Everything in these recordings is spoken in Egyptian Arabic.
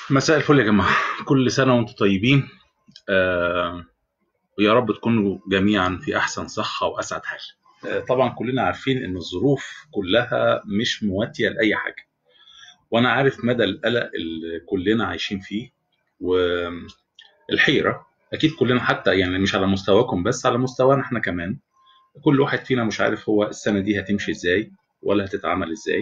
مساء الفل يا جماعة كل سنة وانتم طيبين آه ويا رب تكونوا جميعا في أحسن صحة وأسعد حال آه طبعا كلنا عارفين إن الظروف كلها مش مواتية لأي حاجة وأنا عارف مدى القلق اللي كلنا عايشين فيه والحيرة أكيد كلنا حتى يعني مش على مستواكم بس على مستوانا احنا كمان كل واحد فينا مش عارف هو السنة دي هتمشي ازاي ولا هتتعمل ازاي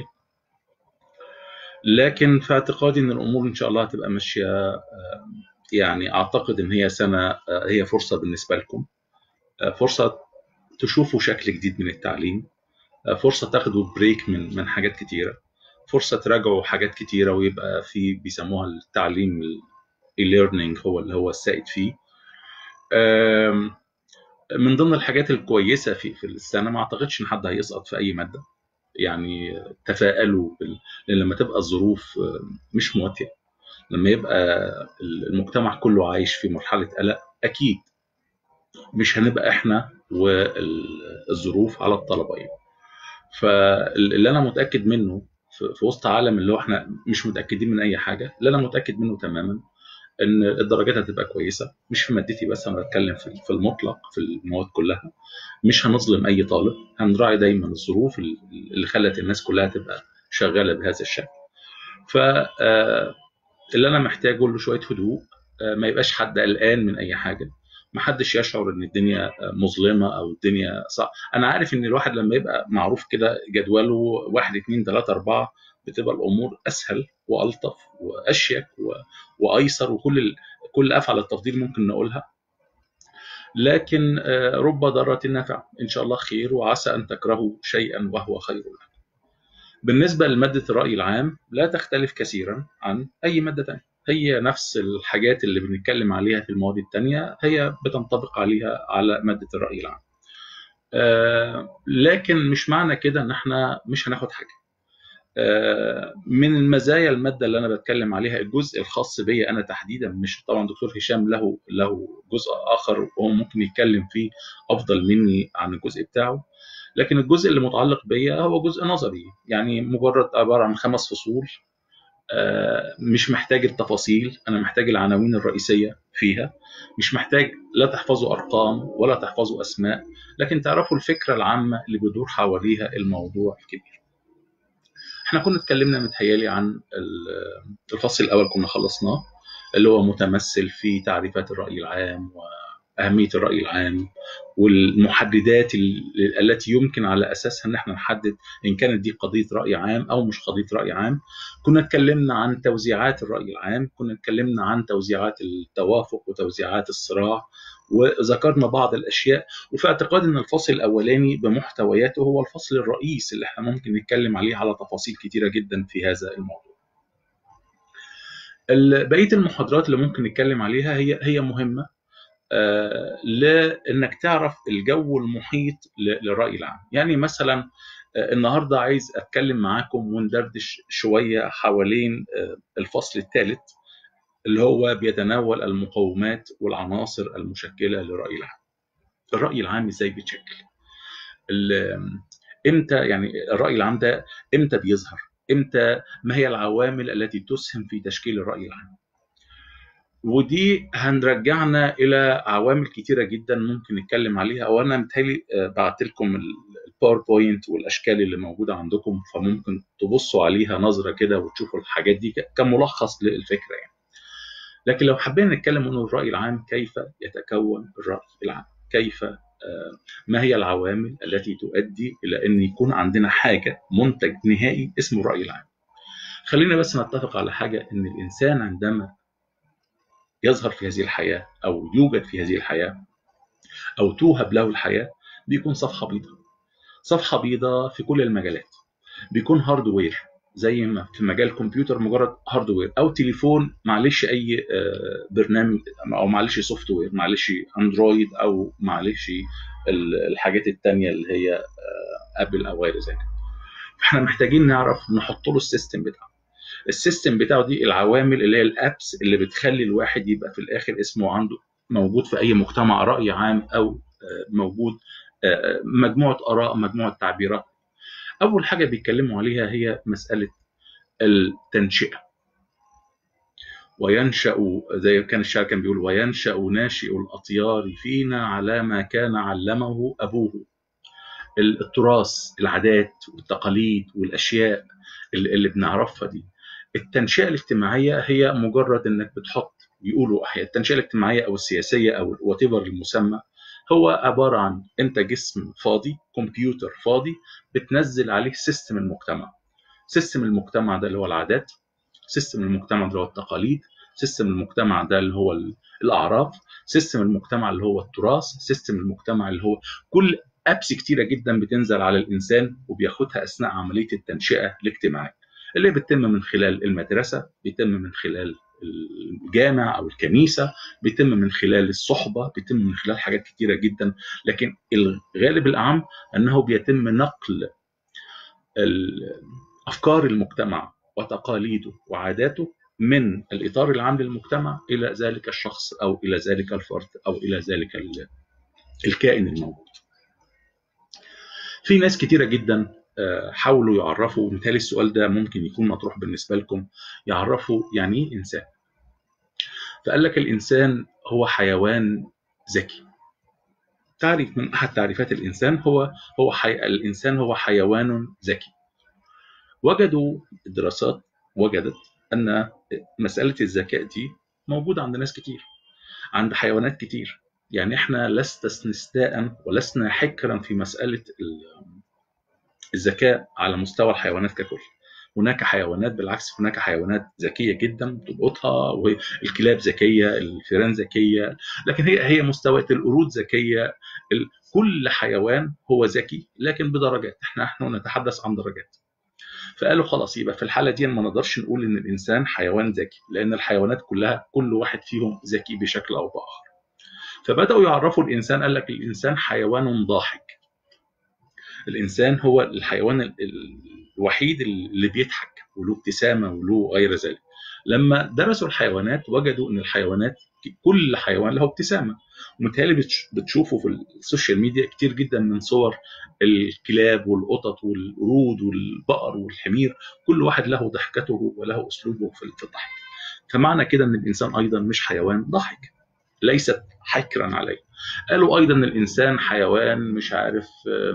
لكن في اعتقادي ان الامور ان شاء الله هتبقى ماشيه آه، يعني اعتقد ان هي سنه آه، هي فرصه بالنسبه لكم آه، فرصه تشوفوا شكل جديد من التعليم آه، فرصه تاخدوا بريك من من حاجات كتيره فرصه تراجعوا حاجات كتيره ويبقى في بيسموها التعليم الليرنينج هو اللي هو السائد فيه آم، من ضمن الحاجات الكويسه في في السنه ما اعتقدش ان حد هيسقط في اي ماده يعني تفائلوا بال... لان لما تبقى الظروف آه، مش مواتيه لما يبقى المجتمع كله عايش في مرحله قلق اكيد مش هنبقى احنا والظروف على الطلبه يعني فاللي انا متاكد منه في في وسط عالم اللي هو احنا مش متاكدين من اي حاجه اللي انا متاكد منه تماما ان الدرجات هتبقى كويسه مش في مادتي بس انا بتكلم في في المطلق في المواد كلها مش هنظلم اي طالب هنراعي دايما الظروف اللي خلت الناس كلها تبقى شغاله بهذا الشكل ف آه، اللي انا محتاجه له شويه هدوء آه، ما يبقاش حد قلقان من اي حاجه ما حدش يشعر ان الدنيا آه، مظلمه او الدنيا صعب انا عارف ان الواحد لما يبقى معروف كده جدوله واحد اتنين تلاته اربعه بتبقى الامور اسهل والطف واشيك و... وايسر وكل ال... كل افعل التفضيل ممكن نقولها لكن آه، رب ضارة نافعة إن شاء الله خير وعسى أن تكرهوا شيئا وهو خير لكم بالنسبة لمادة الرأي العام لا تختلف كثيرا عن أي مادة تانية هي نفس الحاجات اللي بنتكلم عليها في المواد التانية هي بتنطبق عليها على مادة الرأي العام آه، لكن مش معنى كده ان احنا مش هناخد حاجة آه، من المزايا الماده اللي انا بتكلم عليها الجزء الخاص بيا انا تحديدا مش طبعا دكتور هشام له له جزء اخر وهو ممكن يتكلم فيه افضل مني عن الجزء بتاعه لكن الجزء اللي متعلق بيا هو جزء نظري يعني مجرد عباره عن خمس فصول آه، مش محتاج التفاصيل انا محتاج العناوين الرئيسيه فيها مش محتاج لا تحفظوا ارقام ولا تحفظوا اسماء لكن تعرفوا الفكره العامه اللي بيدور حواليها الموضوع الكبير احنا كنا اتكلمنا متهيالي عن ال- الفصل الاول كنا خلصناه اللي هو متمثل في تعريفات الراي العام واهميه الراي العام والمحددات ال- التي يمكن على اساسها ان احنا نحدد ان كانت دي قضيه راي عام او مش قضيه راي عام كنا اتكلمنا عن توزيعات الراي العام كنا اتكلمنا عن توزيعات التوافق وتوزيعات الصراع وذكرنا بعض الاشياء وفي اعتقاد ان الفصل الاولاني بمحتوياته هو الفصل الرئيس اللي احنا ممكن نتكلم عليه على تفاصيل كتيره جدا في هذا الموضوع. ال- بقيه المحاضرات اللي ممكن نتكلم عليها هي هي مهمه آه، لانك تعرف الجو المحيط ل- للراي العام، يعني مثلا آه، النهارده عايز اتكلم معاكم وندردش شويه حوالين آه، الفصل الثالث اللي هو بيتناول المقومات والعناصر المشكله للراي العام. الراي العام ازاي بيتشكل؟ ال- امتى يعني الراي العام ده امتى بيظهر؟ امتى ما هي العوامل التي تسهم في تشكيل الراي العام؟ ودي هنرجعنا الى عوامل كتيره جدا ممكن نتكلم عليها او انا متهيألي آه، بعت لكم ال- الباوربوينت والاشكال اللي موجوده عندكم فممكن تبصوا عليها نظره كده وتشوفوا الحاجات دي ك- كملخص للفكره يعني. لكن لو حبينا نتكلم عن الراي العام كيف يتكون الراي العام؟ كيف آه، ما هي العوامل التي تؤدي الى ان يكون عندنا حاجه منتج نهائي اسمه الراي العام؟ خلينا بس نتفق على حاجه ان الانسان عندما يظهر في هذه الحياه او يوجد في هذه الحياه او توهب له الحياه بيكون صفحه بيضاء. صفحه بيضاء في كل المجالات. بيكون هاردوير زي ما في مجال الكمبيوتر مجرد هاردوير او تليفون معلش اي آه، برنامج او معلش سوفت وير معلش اندرويد او معلش ال- الحاجات التانية اللي هي آه، ابل او غير ذلك احنا محتاجين نعرف نحط له السيستم بتاعه السيستم بتاعه دي العوامل اللي هي الابس اللي بتخلي الواحد يبقى في الاخر اسمه عنده موجود في اي مجتمع راي عام او آه، موجود آه، مجموعه اراء مجموعه تعبيرات اول حاجه بيتكلموا عليها هي مساله التنشئه وينشأ زي كان الشاعر كان بيقول وينشأ ناشئ الأطيار فينا على ما كان علمه أبوه التراث العادات والتقاليد والأشياء اللي, اللي بنعرفها دي التنشئة الاجتماعية هي مجرد انك بتحط بيقولوا احيانا التنشئة الاجتماعية او السياسية او وات المسمى هو عبارة عن انت جسم فاضي كمبيوتر فاضي بتنزل عليه سيستم المجتمع سيستم المجتمع ده اللي هو العادات سيستم المجتمع ده اللي هو التقاليد سيستم المجتمع ده اللي هو الاعراف سيستم المجتمع اللي هو التراث سيستم المجتمع اللي هو كل ابس كتيره جدا بتنزل على الانسان وبياخدها اثناء عمليه التنشئه الاجتماعيه اللي بتتم من خلال المدرسه بيتم من خلال الجامع او الكنيسه بيتم من خلال الصحبه بيتم من خلال حاجات كتيره جدا لكن الغالب الاعم انه بيتم نقل افكار المجتمع وتقاليده وعاداته من الاطار العام للمجتمع الى ذلك الشخص او الى ذلك الفرد او الى ذلك الكائن الموجود. في ناس كتيره جدا حاولوا يعرفوا وبالتالي السؤال ده ممكن يكون مطروح بالنسبه لكم يعرفوا يعني ايه انسان. فقال لك الانسان هو حيوان ذكي. تعريف من احد تعريفات الانسان هو هو حي... الانسان هو حيوان ذكي. وجدوا الدراسات وجدت ان مساله الذكاء دي موجوده عند ناس كتير عند حيوانات كتير يعني احنا لست استثناء ولسنا حكرا في مساله الذكاء على مستوى الحيوانات ككل هناك حيوانات بالعكس هناك حيوانات ذكيه جدا بتلقطها والكلاب ذكيه الفيران ذكيه لكن هي هي مستويات القرود ذكيه كل حيوان هو ذكي لكن بدرجات احنا نحن نتحدث عن درجات فقالوا خلاص يبقى في الحاله دي ما نقدرش نقول ان الانسان حيوان ذكي لان الحيوانات كلها كل واحد فيهم ذكي بشكل او باخر فبداوا يعرفوا الانسان قال لك الانسان حيوان ضاحك الانسان هو الحيوان الوحيد اللي بيضحك وله ابتسامه وله غير ذلك لما درسوا الحيوانات وجدوا ان الحيوانات كل حيوان له ابتسامه ومتهيألي بتشوفوا في السوشيال ميديا كتير جدا من صور الكلاب والقطط والقرود والبقر والحمير كل واحد له ضحكته وله اسلوبه في الضحك فمعنى كده ان الانسان ايضا مش حيوان ضحك ليست حكرا عليه قالوا ايضا ان الانسان حيوان مش عارف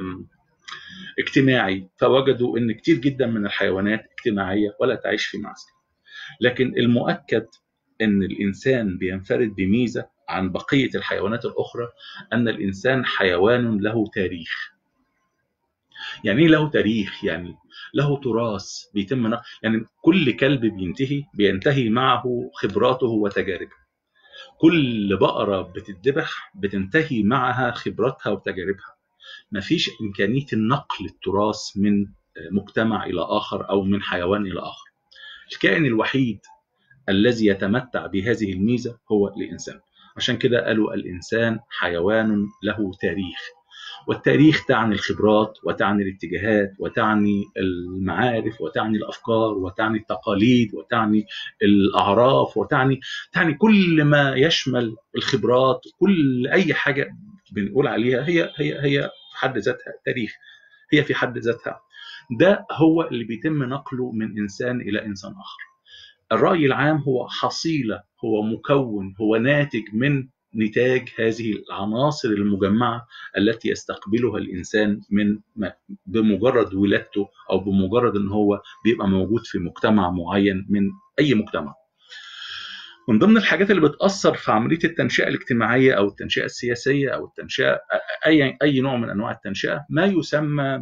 اجتماعي فوجدوا ان كتير جدا من الحيوانات اجتماعيه ولا تعيش في معزل لكن المؤكد ان الانسان بينفرد بميزه عن بقيه الحيوانات الاخرى ان الانسان حيوان له تاريخ يعني ايه له تاريخ يعني له تراث بيتم يعني كل كلب بينتهي بينتهي معه خبراته وتجاربه كل بقره بتذبح بتنتهي معها خبراتها وتجاربها مفيش امكانيه النقل التراث من مجتمع الى اخر او من حيوان الى اخر الكائن الوحيد الذي يتمتع بهذه الميزه هو الانسان عشان كده قالوا الانسان حيوان له تاريخ والتاريخ تعني الخبرات وتعني الاتجاهات وتعني المعارف وتعني الافكار وتعني التقاليد وتعني الاعراف وتعني تعني كل ما يشمل الخبرات كل اي حاجه بنقول عليها هي هي هي في حد ذاتها تاريخ هي في حد ذاتها ده هو اللي بيتم نقله من انسان الى انسان اخر الراي العام هو حصيله هو مكون هو ناتج من نتاج هذه العناصر المجمعه التي يستقبلها الانسان من بمجرد ولادته او بمجرد ان هو بيبقى موجود في مجتمع معين من اي مجتمع. من ضمن الحاجات اللي بتاثر في عمليه التنشئه الاجتماعيه او التنشئه السياسيه او التنشئه اي اي نوع من انواع التنشئه ما يسمى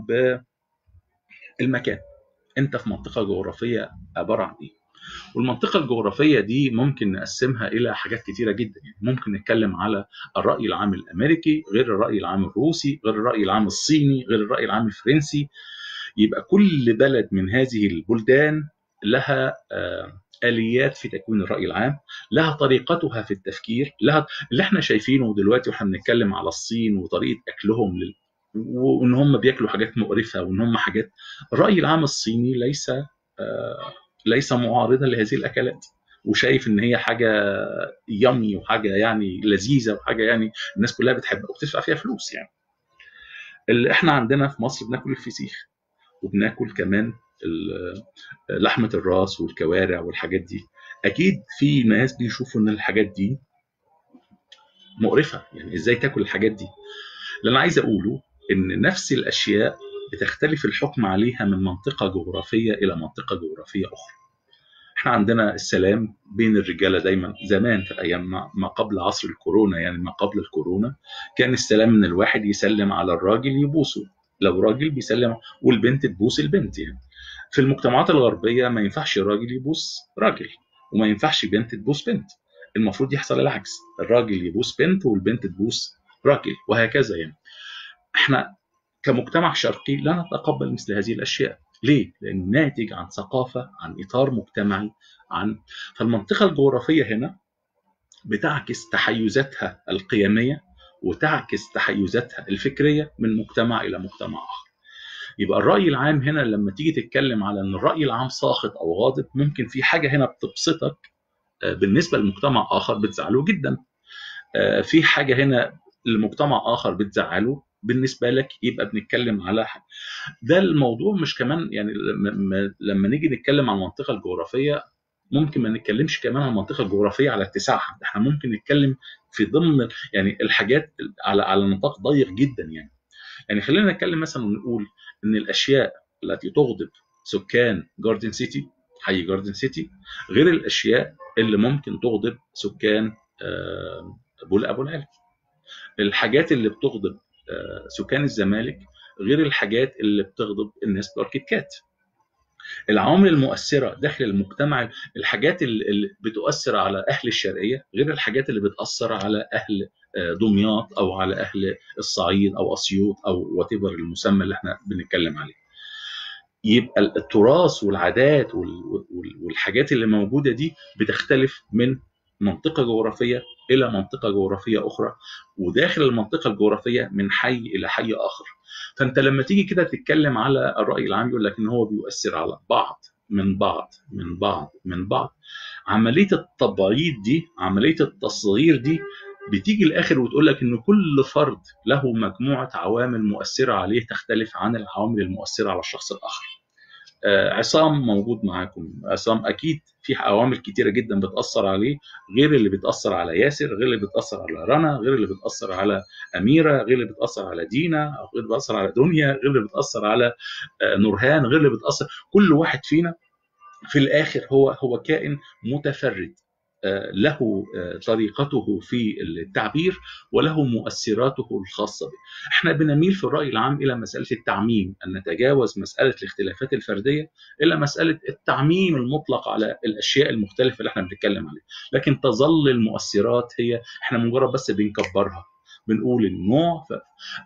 بالمكان. انت في منطقه جغرافيه عباره عن ايه؟ والمنطقة الجغرافية دي ممكن نقسمها إلى حاجات كتيرة جدا يعني ممكن نتكلم على الرأي العام الأمريكي غير الرأي العام الروسي غير الرأي العام الصيني غير الرأي العام الفرنسي يبقى كل بلد من هذه البلدان لها آليات في تكوين الرأي العام لها طريقتها في التفكير لها اللي احنا شايفينه دلوقتي واحنا بنتكلم على الصين وطريقة أكلهم لل... وان هم بياكلوا حاجات مقرفه وان هم حاجات الراي العام الصيني ليس آه ليس معارضا لهذه الاكلات وشايف ان هي حاجه يمي وحاجه يعني لذيذه وحاجه يعني الناس كلها بتحبها وبتدفع فيها فلوس يعني. اللي احنا عندنا في مصر بناكل الفسيخ وبناكل كمان لحمه الراس والكوارع والحاجات دي اكيد في ناس بيشوفوا ان الحاجات دي مقرفه يعني ازاي تاكل الحاجات دي اللي انا عايز اقوله ان نفس الاشياء بتختلف الحكم عليها من منطقه جغرافيه الى منطقه جغرافيه اخرى احنا عندنا السلام بين الرجاله دايما زمان في ايام ما قبل عصر الكورونا يعني ما قبل الكورونا كان السلام ان الواحد يسلم على الراجل يبوسه لو راجل بيسلم والبنت تبوس البنت يعني في المجتمعات الغربيه ما ينفعش راجل يبوس راجل وما ينفعش بنت تبوس بنت المفروض يحصل العكس الراجل يبوس بنت والبنت تبوس راجل وهكذا يعني احنا كمجتمع شرقي لا نتقبل مثل هذه الاشياء ليه؟ لانه ناتج عن ثقافه عن اطار مجتمعي عن فالمنطقه الجغرافيه هنا بتعكس تحيزاتها القيميه وتعكس تحيزاتها الفكريه من مجتمع الى مجتمع اخر. يبقى الراي العام هنا لما تيجي تتكلم على ان الراي العام ساخط او غاضب ممكن في حاجه هنا بتبسطك بالنسبه لمجتمع اخر بتزعله جدا. في حاجه هنا لمجتمع اخر بتزعله بالنسبه لك يبقى بنتكلم على حاجة. ده الموضوع مش كمان يعني لما نيجي نتكلم عن المنطقه الجغرافيه ممكن ما نتكلمش كمان عن المنطقه الجغرافيه على اتساعها احنا ممكن نتكلم في ضمن يعني الحاجات على على نطاق ضيق جدا يعني يعني خلينا نتكلم مثلا ونقول ان الاشياء التي تغضب سكان جاردن سيتي حي جاردن سيتي غير الاشياء اللي ممكن تغضب سكان ابو ابو العلا الحاجات اللي بتغضب سكان الزمالك غير الحاجات اللي بتغضب الناس بتوع الكيت كات العوامل المؤثرة داخل المجتمع الحاجات اللي بتؤثر على أهل الشرقية غير الحاجات اللي بتأثر على أهل دمياط أو على أهل الصعيد أو أسيوط أو واتيفر المسمى اللي احنا بنتكلم عليه يبقى التراث والعادات والحاجات اللي موجودة دي بتختلف من منطقة جغرافية إلى منطقة جغرافية أخرى وداخل المنطقة الجغرافية من حي إلى حي آخر فأنت لما تيجي كده تتكلم على الرأي العام يقول لك إن هو بيؤثر على بعض من بعض من بعض من بعض عملية التبعيض دي عملية التصغير دي بتيجي الاخر وتقول لك ان كل فرد له مجموعه عوامل مؤثره عليه تختلف عن العوامل المؤثره على الشخص الاخر. آه عصام موجود معاكم، عصام اكيد في عوامل كتيره جدا بتاثر عليه غير اللي بتاثر على ياسر، غير اللي بتاثر على رنا، غير اللي بتاثر على اميره، غير اللي بتاثر على دينا، غير اللي بتاثر على دنيا، غير اللي بتاثر على آه نورهان، غير اللي بتاثر كل واحد فينا في الاخر هو هو كائن متفرد له طريقته في التعبير وله مؤثراته الخاصة به احنا بنميل في الرأي العام إلى مسألة التعميم أن نتجاوز مسألة الاختلافات الفردية إلى مسألة التعميم المطلق على الأشياء المختلفة اللي احنا بنتكلم عليها لكن تظل المؤثرات هي احنا مجرد بس بنكبرها بنقول النوع ف...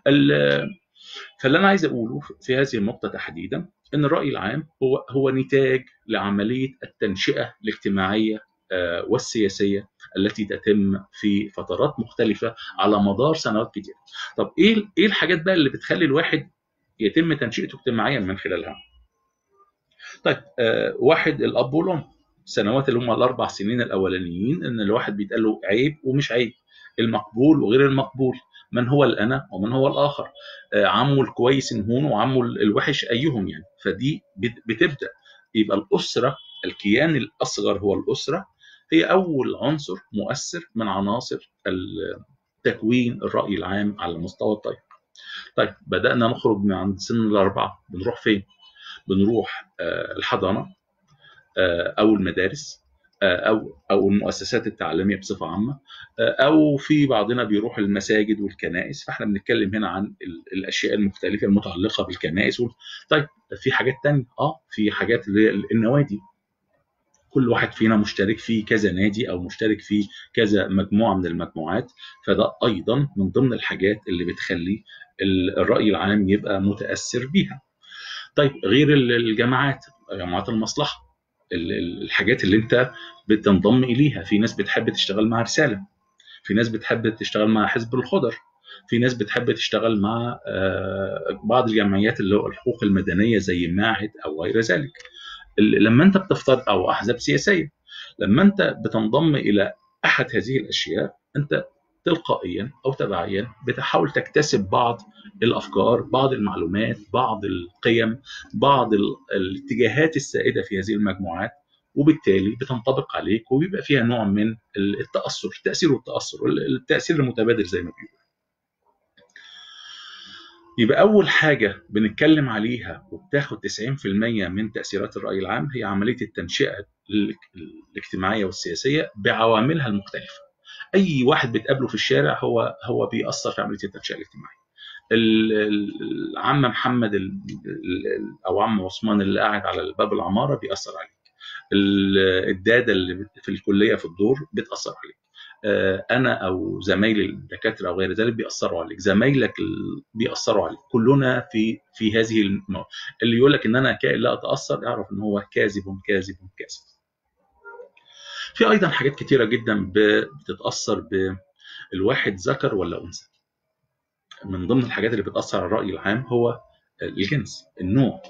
فاللي أنا عايز أقوله في هذه النقطة تحديدا أن الرأي العام هو هو نتاج لعملية التنشئة الاجتماعية والسياسيه التي تتم في فترات مختلفه على مدار سنوات كتير. طب ايه ايه الحاجات بقى اللي بتخلي الواحد يتم تنشئته اجتماعيا من خلالها؟ طيب آه واحد الاب والام السنوات اللي هم الاربع سنين الاولانيين ان الواحد بيتقال له عيب ومش عيب المقبول وغير المقبول من هو الانا ومن هو الاخر آه عمه الكويس هون وعمه الوحش ايهم يعني فدي بتبدا يبقى الاسره الكيان الاصغر هو الاسره هي أول عنصر مؤثر من عناصر تكوين الرأي العام على مستوى الطيب. طيب بدأنا نخرج من عند سن الأربعة بنروح فين؟ بنروح الحضانة أو المدارس أو أو المؤسسات التعليمية بصفة عامة أو في بعضنا بيروح المساجد والكنائس فإحنا بنتكلم هنا عن الأشياء المختلفة المتعلقة بالكنائس طيب في حاجات تانية أه في حاجات اللي النوادي كل واحد فينا مشترك في كذا نادي او مشترك في كذا مجموعه من المجموعات فده ايضا من ضمن الحاجات اللي بتخلي الراي العام يبقى متاثر بيها. طيب غير الجماعات جماعات المصلحه الحاجات اللي انت بتنضم اليها في ناس بتحب تشتغل مع رساله في ناس بتحب تشتغل مع حزب الخضر في ناس بتحب تشتغل مع بعض الجمعيات اللي هو الحقوق المدنيه زي ماعد او غير ذلك لما انت بتفترض او احزاب سياسيه لما انت بتنضم الى احد هذه الاشياء انت تلقائيا او تبعيا بتحاول تكتسب بعض الافكار بعض المعلومات بعض القيم بعض الاتجاهات السائده في هذه المجموعات وبالتالي بتنطبق عليك وبيبقى فيها نوع من التاثر التاثير والتاثر التاثير المتبادل زي ما بيقولوا يبقى أول حاجة بنتكلم عليها وبتاخد 90% من تأثيرات الرأي العام هي عملية التنشئة الاجتماعية والسياسية بعواملها المختلفة. أي واحد بتقابله في الشارع هو هو بيأثر في عملية التنشئة الاجتماعية. العم محمد أو عم عثمان اللي قاعد على باب العمارة بيأثر عليك. الدادة اللي في الكلية في الدور بتأثر عليك. انا او زمايلي الدكاتره او غير ذلك بيأثروا عليك زمايلك بيأثروا عليك كلنا في في هذه المو... اللي يقول لك ان انا كائن لا اتاثر اعرف ان هو كاذب كاذب كاذب في ايضا حاجات كتيره جدا بتتاثر بالواحد ذكر ولا انثى من ضمن الحاجات اللي بتاثر على الراي العام هو الجنس النوع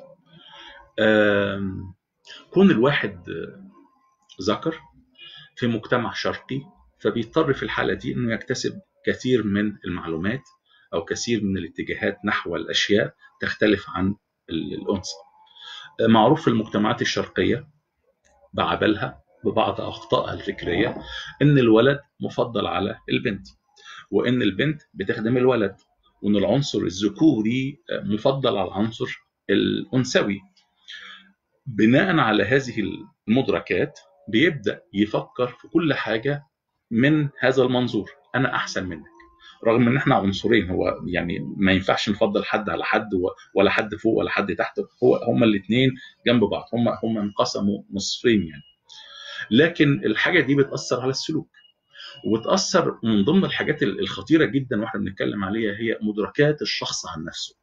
كون الواحد ذكر في مجتمع شرقي فبيضطر في الحالة دي إنه يكتسب كثير من المعلومات أو كثير من الاتجاهات نحو الأشياء تختلف عن الأنثى. معروف في المجتمعات الشرقية بعبلها ببعض أخطائها الفكرية إن الولد مفضل على البنت وإن البنت بتخدم الولد وإن العنصر الذكوري مفضل على العنصر الأنثوي. بناء على هذه المدركات بيبدأ يفكر في كل حاجة من هذا المنظور انا احسن منك رغم ان احنا عنصرين هو يعني ما ينفعش نفضل حد على حد ولا حد فوق ولا حد تحت هو هما الاثنين جنب بعض هما هما انقسموا نصفين يعني لكن الحاجه دي بتاثر على السلوك وبتاثر من ضمن الحاجات الخطيره جدا واحنا بنتكلم عليها هي مدركات الشخص عن نفسه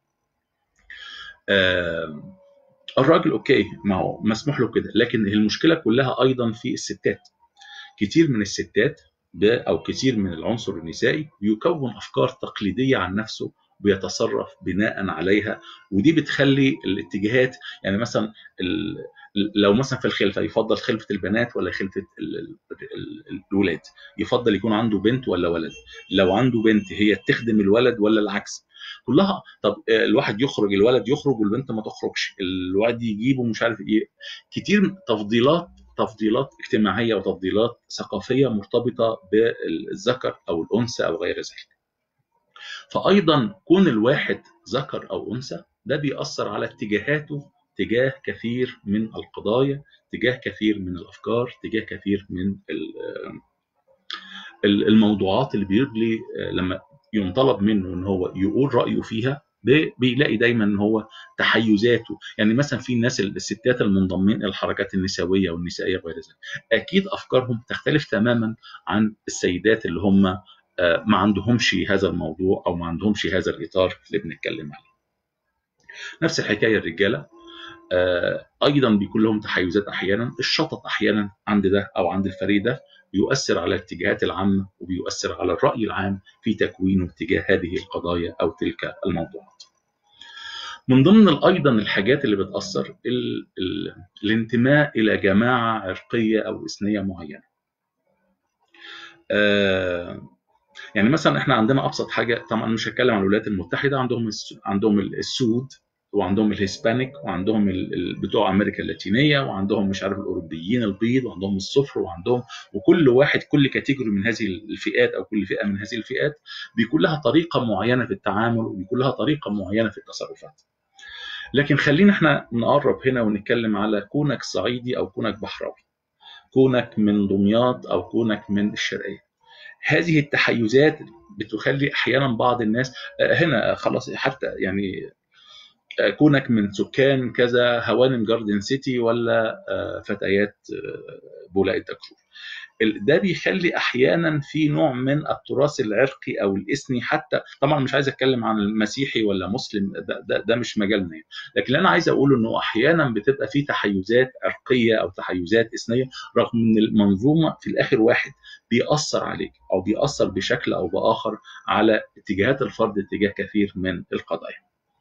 آه الراجل اوكي ما هو مسموح له كده لكن المشكله كلها ايضا في الستات كتير من الستات او كثير من العنصر النسائي بيكون افكار تقليديه عن نفسه بيتصرف بناء عليها ودي بتخلي الاتجاهات يعني مثلا لو مثلا في الخلفه يفضل خلفه البنات ولا خلفه الولاد يفضل يكون عنده بنت ولا ولد لو عنده بنت هي تخدم الولد ولا العكس كلها طب الواحد يخرج الولد يخرج والبنت ما تخرجش الولد يجيبه مش عارف ايه كتير تفضيلات تفضيلات اجتماعيه وتفضيلات ثقافيه مرتبطه بالذكر او الانثى او غير ذلك. فايضا كون الواحد ذكر او انثى ده بيأثر على اتجاهاته تجاه كثير من القضايا، تجاه كثير من الافكار، تجاه كثير من الموضوعات اللي بيجري لما ينطلب منه ان هو يقول رايه فيها بيلاقي دايما ان هو تحيزاته يعني مثلا في الناس الستات المنضمين الى الحركات النسويه والنسائيه وغير ذلك اكيد افكارهم تختلف تماما عن السيدات اللي هم ما عندهمش هذا الموضوع او ما عندهمش هذا الاطار اللي بنتكلم عليه نفس الحكايه الرجاله ايضا بيكون لهم تحيزات احيانا الشطط احيانا عند ده او عند الفريق ده بيؤثر على الاتجاهات العامة وبيؤثر على الرأي العام في تكوينه تجاه هذه القضايا أو تلك الموضوعات من ضمن أيضا الحاجات اللي بتأثر ال ال الانتماء إلى جماعة عرقية أو إثنية معينة آه يعني مثلا احنا عندنا ابسط حاجه طبعا مش هتكلم عن الولايات المتحده عندهم عندهم السود وعندهم الهسبانيك وعندهم بتوع امريكا اللاتينيه وعندهم مش عارف الاوروبيين البيض وعندهم الصفر وعندهم وكل واحد كل كاتيجوري من هذه الفئات او كل فئه من هذه الفئات بيكون لها طريقه معينه في التعامل وبيكون لها طريقه معينه في التصرفات. لكن خلينا احنا نقرب هنا ونتكلم على كونك صعيدي او كونك بحراوي. كونك من دمياط او كونك من الشرقيه. هذه التحيزات بتخلي احيانا بعض الناس هنا خلاص حتى يعني كونك من سكان كذا هوانم جاردن سيتي ولا فتيات بولاق الدكرور ده بيخلي احيانا في نوع من التراث العرقي او الاثني حتى طبعا مش عايز اتكلم عن المسيحي ولا مسلم ده, ده, ده مش مجالنا يعني. لكن اللي انا عايز اقوله انه احيانا بتبقى في تحيزات عرقيه او تحيزات اثنيه رغم ان المنظومه في الاخر واحد بيأثر عليك او بيأثر بشكل او باخر على اتجاهات الفرد اتجاه كثير من القضايا.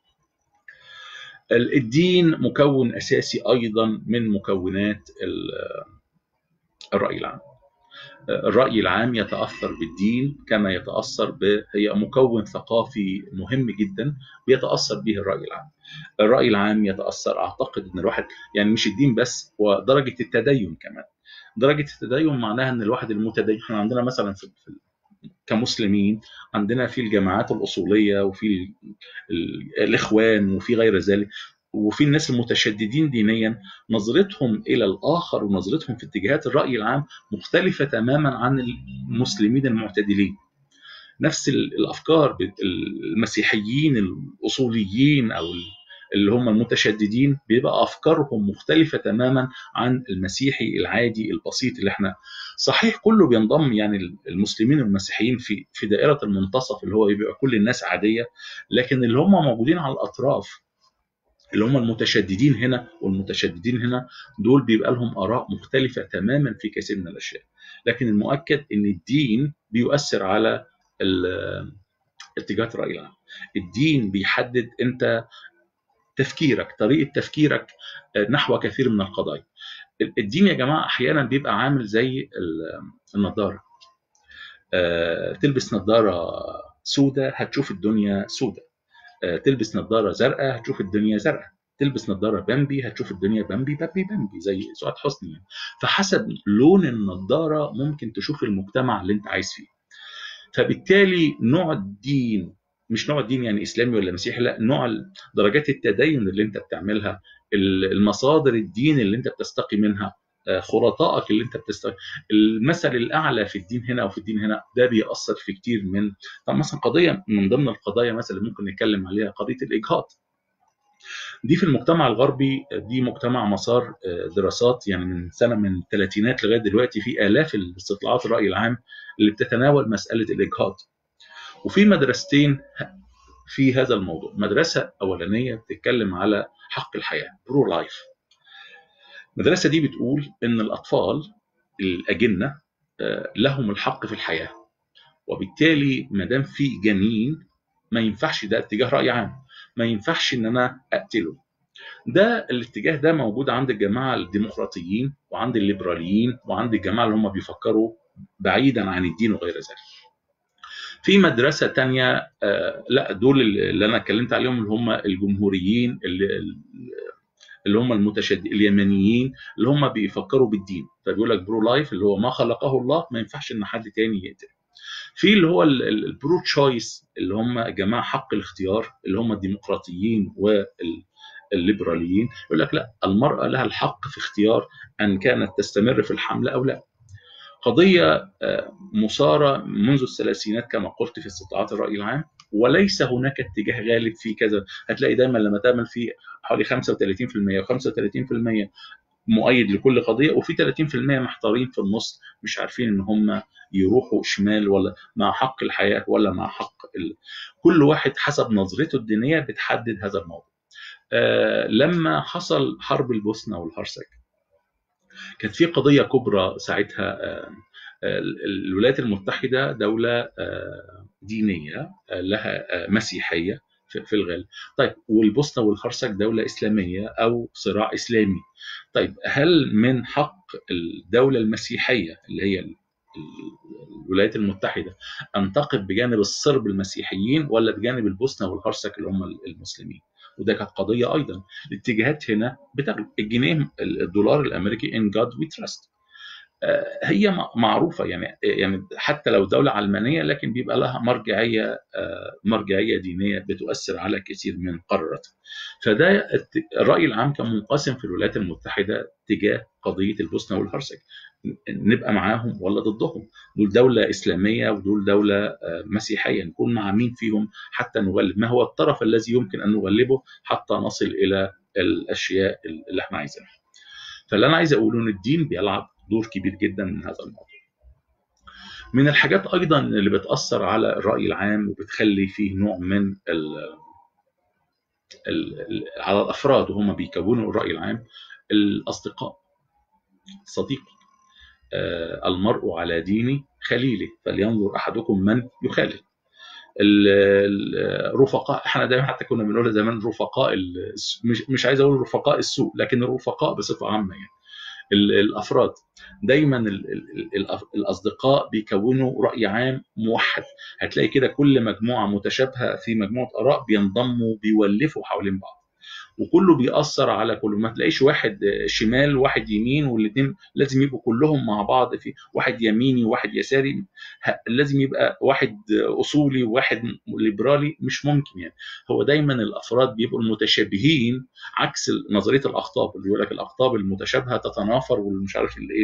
الدين مكون اساسي ايضا من مكونات الراي العام الرأي العام يتأثر بالدين كما يتأثر ب هي مكون ثقافي مهم جدا بيتأثر به الرأي العام. الرأي العام يتأثر أعتقد إن الواحد يعني مش الدين بس ودرجة التدين كمان. درجة التدين معناها إن الواحد المتدين احنا عندنا مثلا في كمسلمين عندنا في الجماعات الأصولية وفي الإخوان وفي غير ذلك وفي الناس المتشددين دينيا نظرتهم الى الاخر ونظرتهم في اتجاهات الراي العام مختلفه تماما عن المسلمين المعتدلين. نفس الافكار المسيحيين الاصوليين او اللي هم المتشددين بيبقى افكارهم مختلفه تماما عن المسيحي العادي البسيط اللي احنا صحيح كله بينضم يعني المسلمين والمسيحيين في في دائره المنتصف اللي هو بيبقى كل الناس عاديه لكن اللي هم موجودين على الاطراف اللي هم المتشددين هنا والمتشددين هنا دول بيبقى لهم اراء مختلفه تماما في كثير من الاشياء لكن المؤكد ان الدين بيؤثر على اتجاهات الراي العام الدين بيحدد انت تفكيرك طريقه تفكيرك نحو كثير من القضايا الدين يا جماعه احيانا بيبقى عامل زي النضاره تلبس نضاره سودة هتشوف الدنيا سودة تلبس نظاره زرقاء هتشوف الدنيا زرقاء تلبس نظاره بامبي هتشوف الدنيا بامبي بامبي بامبي زي سعاد حسني يعني. فحسب لون النظاره ممكن تشوف المجتمع اللي انت عايز فيه فبالتالي نوع الدين مش نوع الدين يعني اسلامي ولا مسيحي لا نوع درجات التدين اللي انت بتعملها المصادر الدين اللي انت بتستقي منها خلطائك اللي انت بتستخدم المثل الاعلى في الدين هنا او في الدين هنا ده بيأثر في كتير من طب مثلا قضيه من ضمن القضايا مثلا ممكن نتكلم عليها قضيه الاجهاض دي في المجتمع الغربي دي مجتمع مسار دراسات يعني من سنه من الثلاثينات لغايه دلوقتي في الاف الاستطلاعات الراي العام اللي بتتناول مساله الاجهاض وفي مدرستين في هذا الموضوع مدرسه اولانيه بتتكلم على حق الحياه برو لايف المدرسة دي بتقول إن الأطفال الأجنة لهم الحق في الحياة وبالتالي ما دام في جنين ما ينفعش ده اتجاه رأي عام ما ينفعش إن أنا أقتله ده الاتجاه ده موجود عند الجماعة الديمقراطيين وعند الليبراليين وعند الجماعة اللي هم بيفكروا بعيدا عن الدين وغير ذلك في مدرسة تانية لا دول اللي أنا اتكلمت عليهم اللي هم الجمهوريين اللي اللي هم المتشدد اليمنيين اللي هم بيفكروا بالدين فبيقول لك برو لايف اللي هو ما خلقه الله ما ينفعش ان حد تاني يقتل في اللي هو البرو تشويس اللي هم جماعه حق الاختيار اللي هم الديمقراطيين والليبراليين يقول لك لا المراه لها الحق في اختيار ان كانت تستمر في الحمل او لا قضيه مثاره منذ الثلاثينات كما قلت في استطلاعات الراي العام وليس هناك اتجاه غالب في كذا هتلاقي دايما لما تعمل في حوالي 35% و35% مؤيد لكل قضيه وفي 30% محتارين في النص مش عارفين ان هم يروحوا شمال ولا مع حق الحياه ولا مع حق ال... كل واحد حسب نظرته الدينيه بتحدد هذا الموضوع. آه لما حصل حرب البوسنه والهرسك كانت في قضيه كبرى ساعتها آه الولايات المتحدة دولة دينية لها مسيحية في الغالب طيب والبوسنة والهرسك دولة إسلامية أو صراع إسلامي طيب هل من حق الدولة المسيحية اللي هي الولايات المتحدة أن تقف بجانب الصرب المسيحيين ولا بجانب البوسنة والهرسك اللي هم المسلمين وده كانت قضية أيضا الاتجاهات هنا بتغلب الجنيه الدولار الأمريكي in God we trust هي معروفه يعني يعني حتى لو دوله علمانيه لكن بيبقى لها مرجعيه مرجعيه دينيه بتؤثر على كثير من قراراتها. فده الراي العام كان منقسم في الولايات المتحده تجاه قضيه البوسنه والهرسك. نبقى معاهم ولا ضدهم دول دولة إسلامية ودول دولة مسيحية نكون مع مين فيهم حتى نغلب ما هو الطرف الذي يمكن أن نغلبه حتى نصل إلى الأشياء اللي احنا عايزينها فاللي أنا عايز أقوله أن الدين بيلعب دور كبير جدا من هذا الموضوع من الحاجات ايضا اللي بتاثر على الراي العام وبتخلي فيه نوع من ال ال على الافراد وهم بيكونوا الراي العام الاصدقاء صديق آه المرء على دين خليله فلينظر احدكم من يخالل الرفقاء احنا دايما حتى كنا بنقول زمان رفقاء مش مش عايز اقول رفقاء السوء لكن الرفقاء بصفه عامه يعني الافراد دايما الاصدقاء بيكونوا راي عام موحد هتلاقي كده كل مجموعه متشابهه في مجموعه اراء بينضموا بيولفوا حوالين بعض وكله بيأثر على كله ما تلاقيش واحد شمال وواحد يمين والاثنين لازم يبقوا كلهم مع بعض في واحد يميني وواحد يساري لازم يبقى واحد اصولي وواحد ليبرالي مش ممكن يعني هو دايما الافراد بيبقوا المتشابهين عكس نظريه الاقطاب اللي بيقول لك الاقطاب المتشابهه تتنافر والمش عارف الايه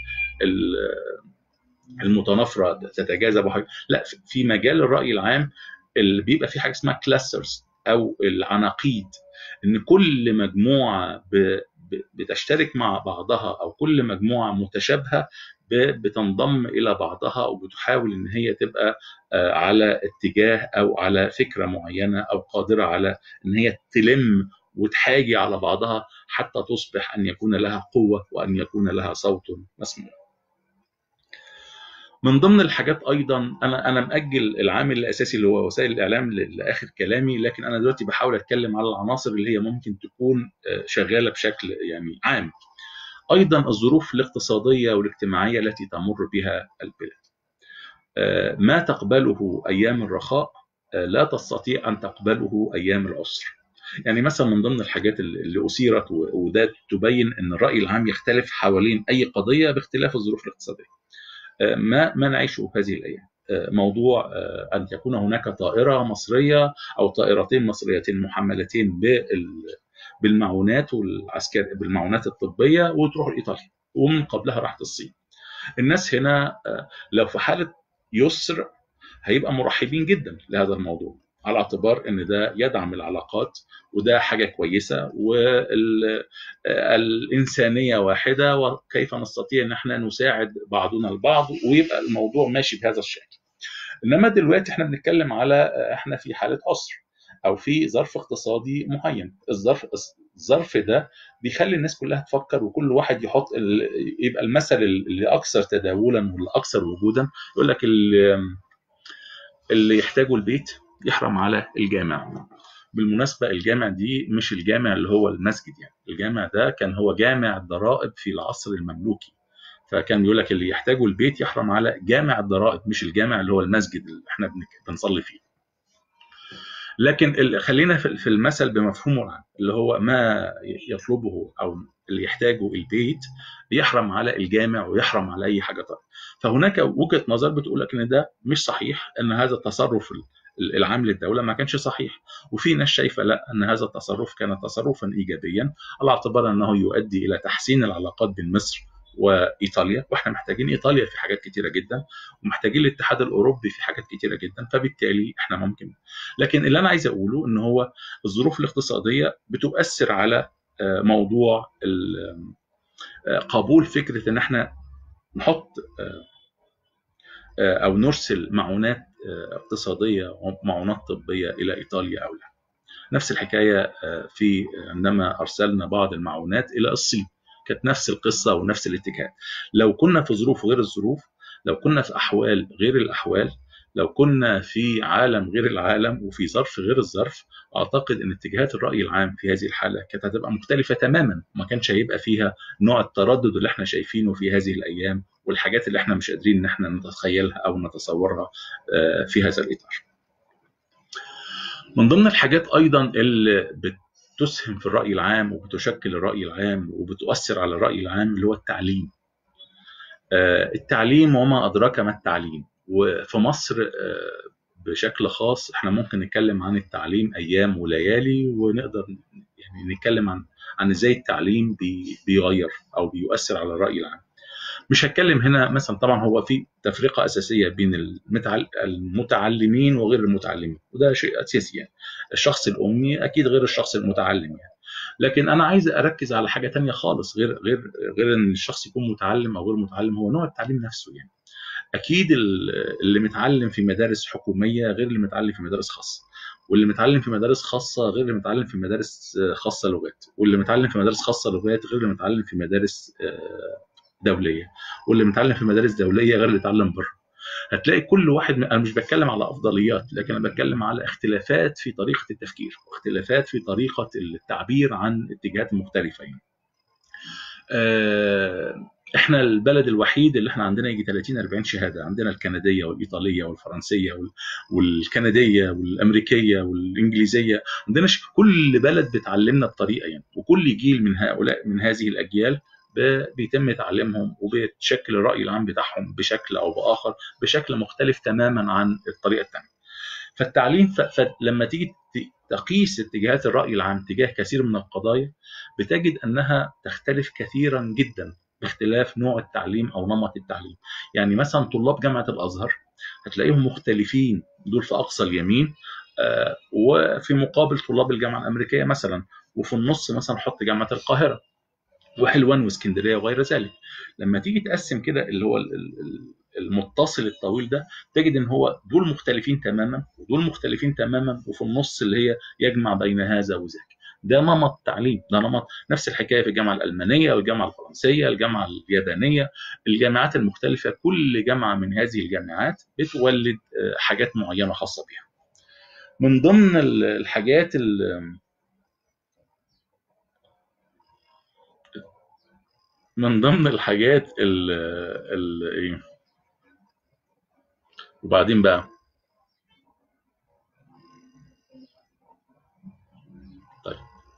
المتنافره تتجاذب وحاجة. لا في مجال الراي العام اللي بيبقى في حاجه اسمها كلاسترز او العناقيد ان كل مجموعه بتشترك مع بعضها او كل مجموعه متشابهه بتنضم الى بعضها وبتحاول ان هي تبقى على اتجاه او على فكره معينه او قادره على ان هي تلم وتحاجي على بعضها حتى تصبح ان يكون لها قوه وان يكون لها صوت مسموع. من ضمن الحاجات ايضا انا انا ماجل العامل الاساسي اللي هو وسائل الاعلام لاخر كلامي لكن انا دلوقتي بحاول اتكلم على العناصر اللي هي ممكن تكون شغاله بشكل يعني عام. ايضا الظروف الاقتصاديه والاجتماعيه التي تمر بها البلاد. ما تقبله ايام الرخاء لا تستطيع ان تقبله ايام العسر. يعني مثلا من ضمن الحاجات اللي اثيرت وده تبين ان الراي العام يختلف حوالين اي قضيه باختلاف الظروف الاقتصاديه. ما ما نعيشه هذه الايام موضوع ان تكون هناك طائره مصريه او طائرتين مصريتين محملتين بالمعونات والعسكر بالمعونات الطبيه وتروح لايطاليا ومن قبلها راحت الصين. الناس هنا لو في حاله يسر هيبقى مرحبين جدا لهذا الموضوع على اعتبار ان ده يدعم العلاقات وده حاجه كويسه والانسانيه واحده وكيف نستطيع ان احنا نساعد بعضنا البعض ويبقى الموضوع ماشي بهذا الشكل. انما دلوقتي احنا بنتكلم على احنا في حاله عسر او في ظرف اقتصادي معين، الظرف الظرف ده بيخلي الناس كلها تفكر وكل واحد يحط يبقى المثل اللي اكثر تداولا والاكثر وجودا يقول لك اللي, اللي يحتاجه البيت يحرم على الجامع بالمناسبة الجامع دي مش الجامع اللي هو المسجد يعني الجامع ده كان هو جامع الضرائب في العصر المملوكي فكان بيقول لك اللي يحتاجه البيت يحرم على جامع الضرائب مش الجامع اللي هو المسجد اللي احنا بنصلي فيه لكن خلينا في المثل بمفهومه العام اللي هو ما يطلبه او اللي يحتاجه البيت يحرم على الجامع ويحرم على اي حاجه ثانيه فهناك وجهه نظر بتقول لك ان ده مش صحيح ان هذا التصرف العام للدولة ما كانش صحيح وفي ناس شايفة لا أن هذا التصرف كان تصرفا إيجابيا على اعتبار أنه يؤدي إلى تحسين العلاقات بين مصر وإيطاليا وإحنا محتاجين إيطاليا في حاجات كتيرة جدا ومحتاجين الاتحاد الأوروبي في حاجات كتيرة جدا فبالتالي إحنا ممكن لكن اللي أنا عايز أقوله أن هو الظروف الاقتصادية بتؤثر على موضوع قبول فكرة أن إحنا نحط أو نرسل معونات اقتصادية ومعونات طبية إلى إيطاليا أو لا نفس الحكاية في عندما أرسلنا بعض المعونات إلى الصين كانت نفس القصة ونفس الاتجاه لو كنا في ظروف غير الظروف لو كنا في أحوال غير الأحوال لو كنا في عالم غير العالم وفي ظرف غير الظرف اعتقد ان اتجاهات الراي العام في هذه الحاله كانت هتبقى مختلفه تماما ما كانش هيبقى فيها نوع التردد اللي احنا شايفينه في هذه الايام والحاجات اللي احنا مش قادرين ان احنا نتخيلها او نتصورها في هذا الاطار. من ضمن الحاجات ايضا اللي بتسهم في الراي العام وبتشكل الراي العام وبتؤثر على الراي العام اللي هو التعليم. التعليم وما ادراك ما التعليم وفي مصر بشكل خاص احنا ممكن نتكلم عن التعليم ايام وليالي ونقدر يعني نتكلم عن عن ازاي التعليم بي بيغير او بيؤثر على الراي العام. مش هتكلم هنا مثلا طبعا هو في تفرقه اساسيه بين المتعلمين وغير المتعلمين وده شيء اساسي يعني الشخص الامي اكيد غير الشخص المتعلم يعني لكن انا عايز اركز على حاجه تانية خالص غير غير غير ان الشخص يكون متعلم او غير متعلم هو نوع التعليم نفسه يعني اكيد اللي متعلم في مدارس حكوميه غير اللي متعلم في مدارس خاصه واللي متعلم في مدارس خاصه غير اللي متعلم في مدارس خاصه لغات واللي متعلم في مدارس خاصه لغات غير اللي متعلم في مدارس دوليه واللي متعلم في مدارس دوليه غير اللي اتعلم بره هتلاقي كل واحد انا مش بتكلم على افضليات لكن انا بتكلم على اختلافات في طريقه التفكير واختلافات في طريقه التعبير عن اتجاهات مختلفه يعني. آه، احنا البلد الوحيد اللي احنا عندنا يجي 30 40 شهاده عندنا الكنديه والايطاليه والفرنسيه وال- والكنديه والامريكيه والانجليزيه عندنا ش- كل بلد بتعلمنا بطريقه يعني وكل جيل من هؤلاء من هذه الاجيال ب- بيتم تعليمهم وبتشكل الراي العام بتاعهم بشكل او باخر بشكل مختلف تماما عن الطريقه الثانيه فالتعليم ف... فلما تيجي ت- تقيس اتجاهات الراي العام تجاه كثير من القضايا بتجد انها تختلف كثيرا جدا باختلاف نوع التعليم او نمط التعليم يعني مثلا طلاب جامعه الازهر هتلاقيهم مختلفين دول في اقصى اليمين آه، وفي مقابل طلاب الجامعه الامريكيه مثلا وفي النص مثلا حط جامعه القاهره وحلوان واسكندريه وغير ذلك لما تيجي تقسم كده اللي هو ال- ال- المتصل الطويل ده تجد ان هو دول مختلفين تماما ودول مختلفين تماما وفي النص اللي هي يجمع بين هذا وذاك ده نمط تعليم ده نمط نفس الحكايه في الجامعه الالمانيه والجامعه الفرنسيه الجامعه اليابانيه الجامعات المختلفه كل جامعه من هذه الجامعات بتولد آه، حاجات معينه خاصه بها من ضمن ال- الحاجات ال- من ضمن الحاجات ال ال ايه وبعدين بقى طيب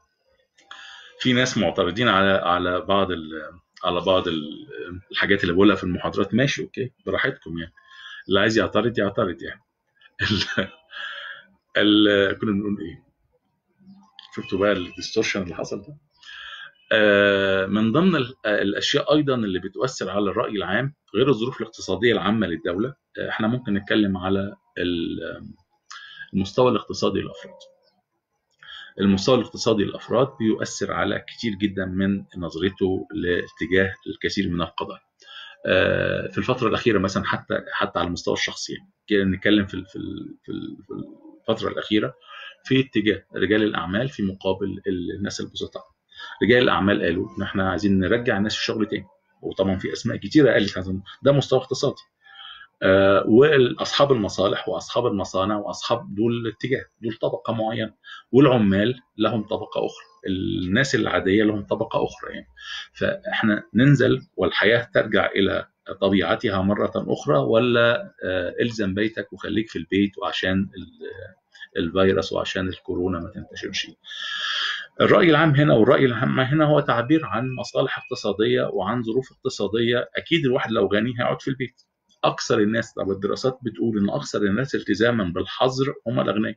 في ناس معترضين على على بعض ال على بعض ال- الحاجات اللي بقولها في المحاضرات ماشي اوكي براحتكم يعني اللي عايز يعترض يعترض يعني ال ال كنا بنقول ايه شفتوا بقى الديستورشن اللي حصل ده آه، من ضمن ال- آه، الاشياء ايضا اللي بتؤثر على الراي العام غير الظروف الاقتصاديه العامه للدوله آه، احنا ممكن نتكلم على ال- المستوى الاقتصادي للافراد المستوى الاقتصادي للافراد بيؤثر على كتير جدا من نظرته لاتجاه الكثير من القضايا آه، في الفتره الاخيره مثلا حتى حتى على المستوى الشخصي يعني كده نتكلم في ال- في ال- في ال- في الفتره الاخيره في اتجاه رجال الاعمال في مقابل الناس البسطاء رجال الاعمال قالوا ان احنا عايزين نرجع الناس الشغل تاني وطبعا في اسماء كتيره قالت هذا ده مستوى اقتصادي آه، واصحاب المصالح واصحاب المصانع واصحاب دول اتجاه دول طبقه معينه والعمال لهم طبقه اخرى الناس العاديه لهم طبقه اخرى يعني فاحنا ننزل والحياه ترجع الى طبيعتها مره اخرى ولا آه، الزم بيتك وخليك في البيت وعشان ال- الفيروس وعشان الكورونا ما تنتشرش الرأي العام هنا والرأي العام هنا هو تعبير عن مصالح اقتصادية وعن ظروف اقتصادية أكيد الواحد لو غني هيقعد في البيت أكثر الناس طب الدراسات بتقول إن أكثر الناس التزاما بالحظر هم الأغنياء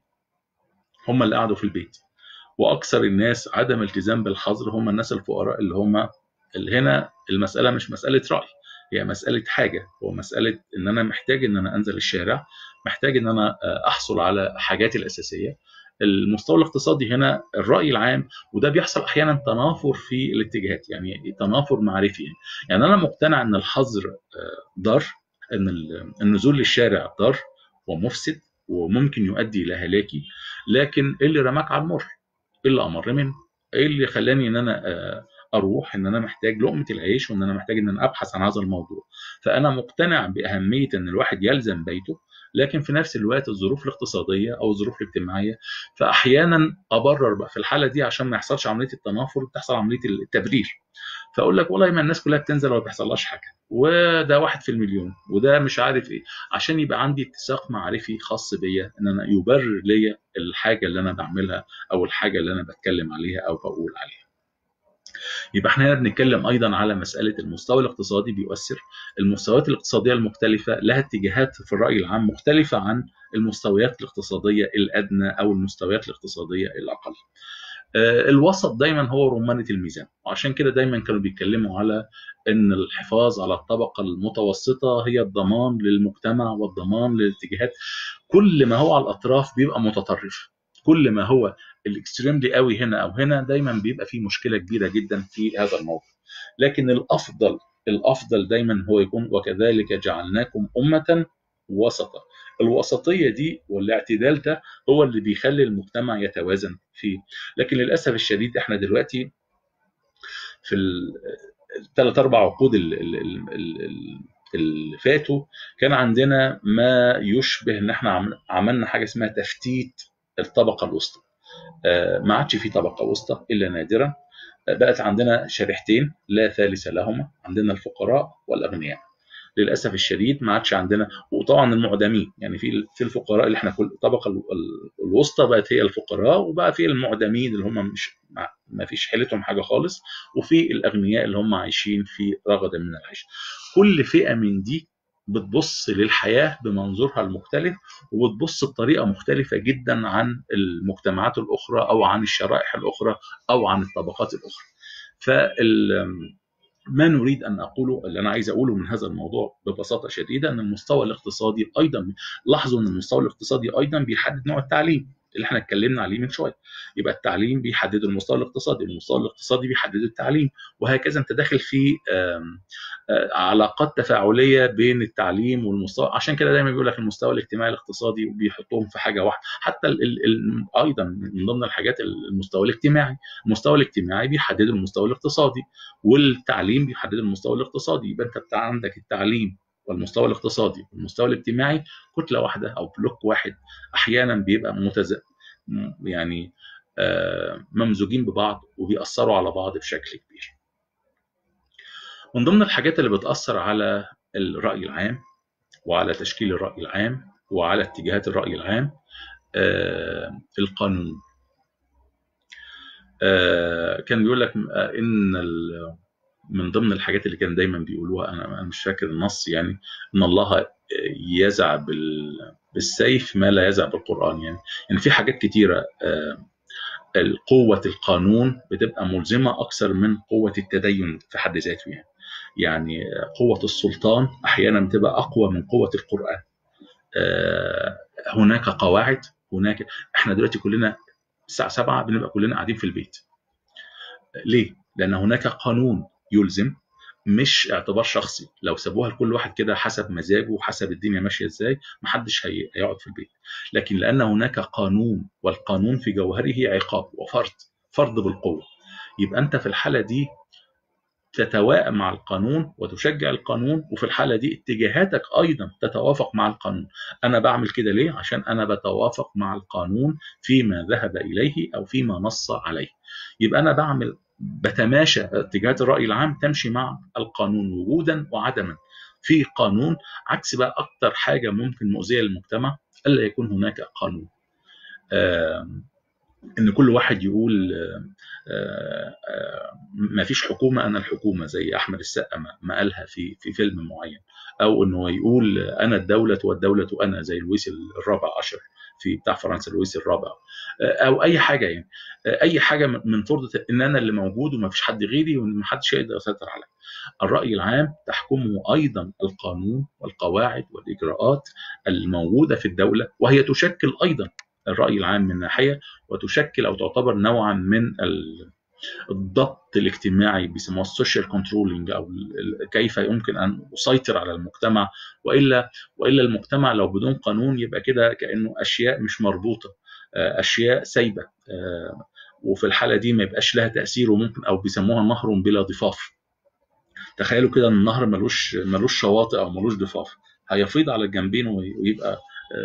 هم اللي قعدوا في البيت وأكثر الناس عدم التزام بالحظر هم الناس الفقراء اللي هم اللي هنا المسألة مش مسألة رأي هي مسألة حاجة هو مسألة إن أنا محتاج إن أنا أنزل الشارع محتاج إن أنا آه، أحصل على حاجاتي الأساسية المستوى الاقتصادي هنا الرأي العام وده بيحصل أحيانا تنافر في الاتجاهات يعني تنافر معرفي يعني, يعني أنا مقتنع إن الحظر آه، ضار إن ال- النزول للشارع ضار ومفسد وممكن يؤدي إلى هلاكي لكن إيه اللي رماك على المر إيه اللي أمر منه إيه اللي خلاني إن أنا آه، اروح ان انا محتاج لقمه العيش وان انا محتاج ان انا ابحث عن هذا الموضوع فانا مقتنع باهميه ان الواحد يلزم بيته لكن في نفس الوقت الظروف الاقتصاديه او الظروف الاجتماعيه فاحيانا ابرر بقى في الحاله دي عشان ما يحصلش عمليه التنافر بتحصل عمليه التبرير فاقول لك والله ما الناس كلها بتنزل وما بيحصلهاش حاجه وده واحد في المليون وده مش عارف ايه عشان يبقى عندي اتساق معرفي خاص بيا ان انا يبرر ليا الحاجه اللي انا بعملها او الحاجه اللي انا بتكلم عليها او بقول عليها يبقى احنا هنا بنتكلم ايضا على مساله المستوى الاقتصادي بيؤثر المستويات الاقتصاديه المختلفه لها اتجاهات في الراي العام مختلفه عن المستويات الاقتصاديه الادنى او المستويات الاقتصاديه الاقل آه، الوسط دايما هو رمانه الميزان وعشان كده دايما كانوا بيتكلموا على ان الحفاظ على الطبقه المتوسطه هي الضمان للمجتمع والضمان للاتجاهات كل ما هو على الاطراف بيبقى متطرف كل ما هو الاكستريملي قوي هنا او هنا دايما بيبقى فيه مشكله كبيره جدا في هذا الموضوع لكن الافضل الافضل دايما هو يكون وكذلك جعلناكم امه وسطا الوسطيه دي والاعتدال ده هو اللي بيخلي المجتمع يتوازن فيه لكن للاسف الشديد احنا دلوقتي في الثلاث اربع عقود ال- ال- ال- ال- ال- اللي فاتوا كان عندنا ما يشبه ان احنا عم- عملنا حاجه اسمها تفتيت الطبقه الوسطى آه، ما عادش في طبقه وسطى الا نادرا بقت عندنا شريحتين لا ثالث لهما عندنا الفقراء والاغنياء للاسف الشديد ما عادش عندنا وطبعا المعدمين يعني في في الفقراء اللي احنا كل الطبقه الوسطى بقت هي الفقراء وبقى في المعدمين اللي هم مش ما فيش حيلتهم حاجه خالص وفي الاغنياء اللي هم عايشين في رغد من العيش كل فئه من دي بتبص للحياه بمنظورها المختلف وبتبص بطريقه مختلفه جدا عن المجتمعات الاخرى او عن الشرائح الاخرى او عن الطبقات الاخرى فال ما نريد ان نقوله اللي انا عايز اقوله من هذا الموضوع ببساطه شديده ان المستوى الاقتصادي ايضا لاحظوا ان المستوى الاقتصادي ايضا بيحدد نوع التعليم اللي احنا اتكلمنا عليه من شويه يبقى التعليم بيحدد المستوى الاقتصادي المستوى الاقتصادي بيحدد التعليم وهكذا انت داخل في علاقات تفاعليه بين التعليم والمستوى عشان كده دايما بيقول لك المستوى الاجتماعي الاقتصادي وبيحطهم في حاجه واحده حتى ال ال ايضا من ضمن الحاجات المستوى الاجتماعي المستوى الاجتماعي بيحدد المستوى الاقتصادي والتعليم بيحدد المستوى الاقتصادي يبقى انت عندك التعليم والمستوى الاقتصادي والمستوى الاجتماعي كتله واحده او بلوك واحد احيانا بيبقى متز يعني ممزوجين ببعض وبيأثروا على بعض بشكل كبير. من ضمن الحاجات اللي بتأثر على الرأي العام وعلى تشكيل الرأي العام وعلى اتجاهات الرأي العام القانون. كان بيقول لك ان من ضمن الحاجات اللي كان دايما بيقولوها انا مش فاكر النص يعني ان الله يزع بالسيف ما لا يزع بالقران يعني يعني في حاجات كتيره قوه القانون بتبقى ملزمه اكثر من قوه التدين في حد ذاته يعني يعني قوه السلطان احيانا بتبقى اقوى من قوه القران هناك قواعد هناك احنا دلوقتي كلنا الساعه 7 بنبقى كلنا قاعدين في البيت ليه؟ لان هناك قانون يلزم مش اعتبار شخصي لو سابوها لكل واحد كده حسب مزاجه وحسب الدنيا ماشيه ازاي محدش هيقعد في البيت لكن لان هناك قانون والقانون في جوهره عقاب وفرض فرض بالقوه يبقى انت في الحاله دي تتوائم مع القانون وتشجع القانون وفي الحاله دي اتجاهاتك ايضا تتوافق مع القانون انا بعمل كده ليه عشان انا بتوافق مع القانون فيما ذهب اليه او فيما نص عليه يبقى انا بعمل بتماشى اتجاهات الراي العام تمشي مع القانون وجودا وعدما في قانون عكس بقى اكتر حاجه ممكن مؤذيه للمجتمع الا يكون هناك قانون ان كل واحد يقول ما فيش حكومه انا الحكومه زي احمد السقا ما قالها في في فيلم معين او انه يقول انا الدوله والدوله انا زي لويس الرابع عشر في بتاع فرنسا لويس الرابع او اي حاجه يعني اي حاجه من فرضه ان انا اللي موجود وما فيش حد غيري وما حدش يقدر يسيطر عليا الراي العام تحكمه ايضا القانون والقواعد والاجراءات الموجوده في الدوله وهي تشكل ايضا الراي العام من ناحيه وتشكل او تعتبر نوعا من الضبط الاجتماعي بيسموها السوشيال كنترولينج او كيف يمكن ان اسيطر على المجتمع والا والا المجتمع لو بدون قانون يبقى كده كانه اشياء مش مربوطه اشياء سايبه وفي الحاله دي ما يبقاش لها تاثير وممكن او بيسموها نهر بلا ضفاف تخيلوا كده ان النهر ملوش ملوش شواطئ او ملوش ضفاف هيفيض على الجنبين ويبقى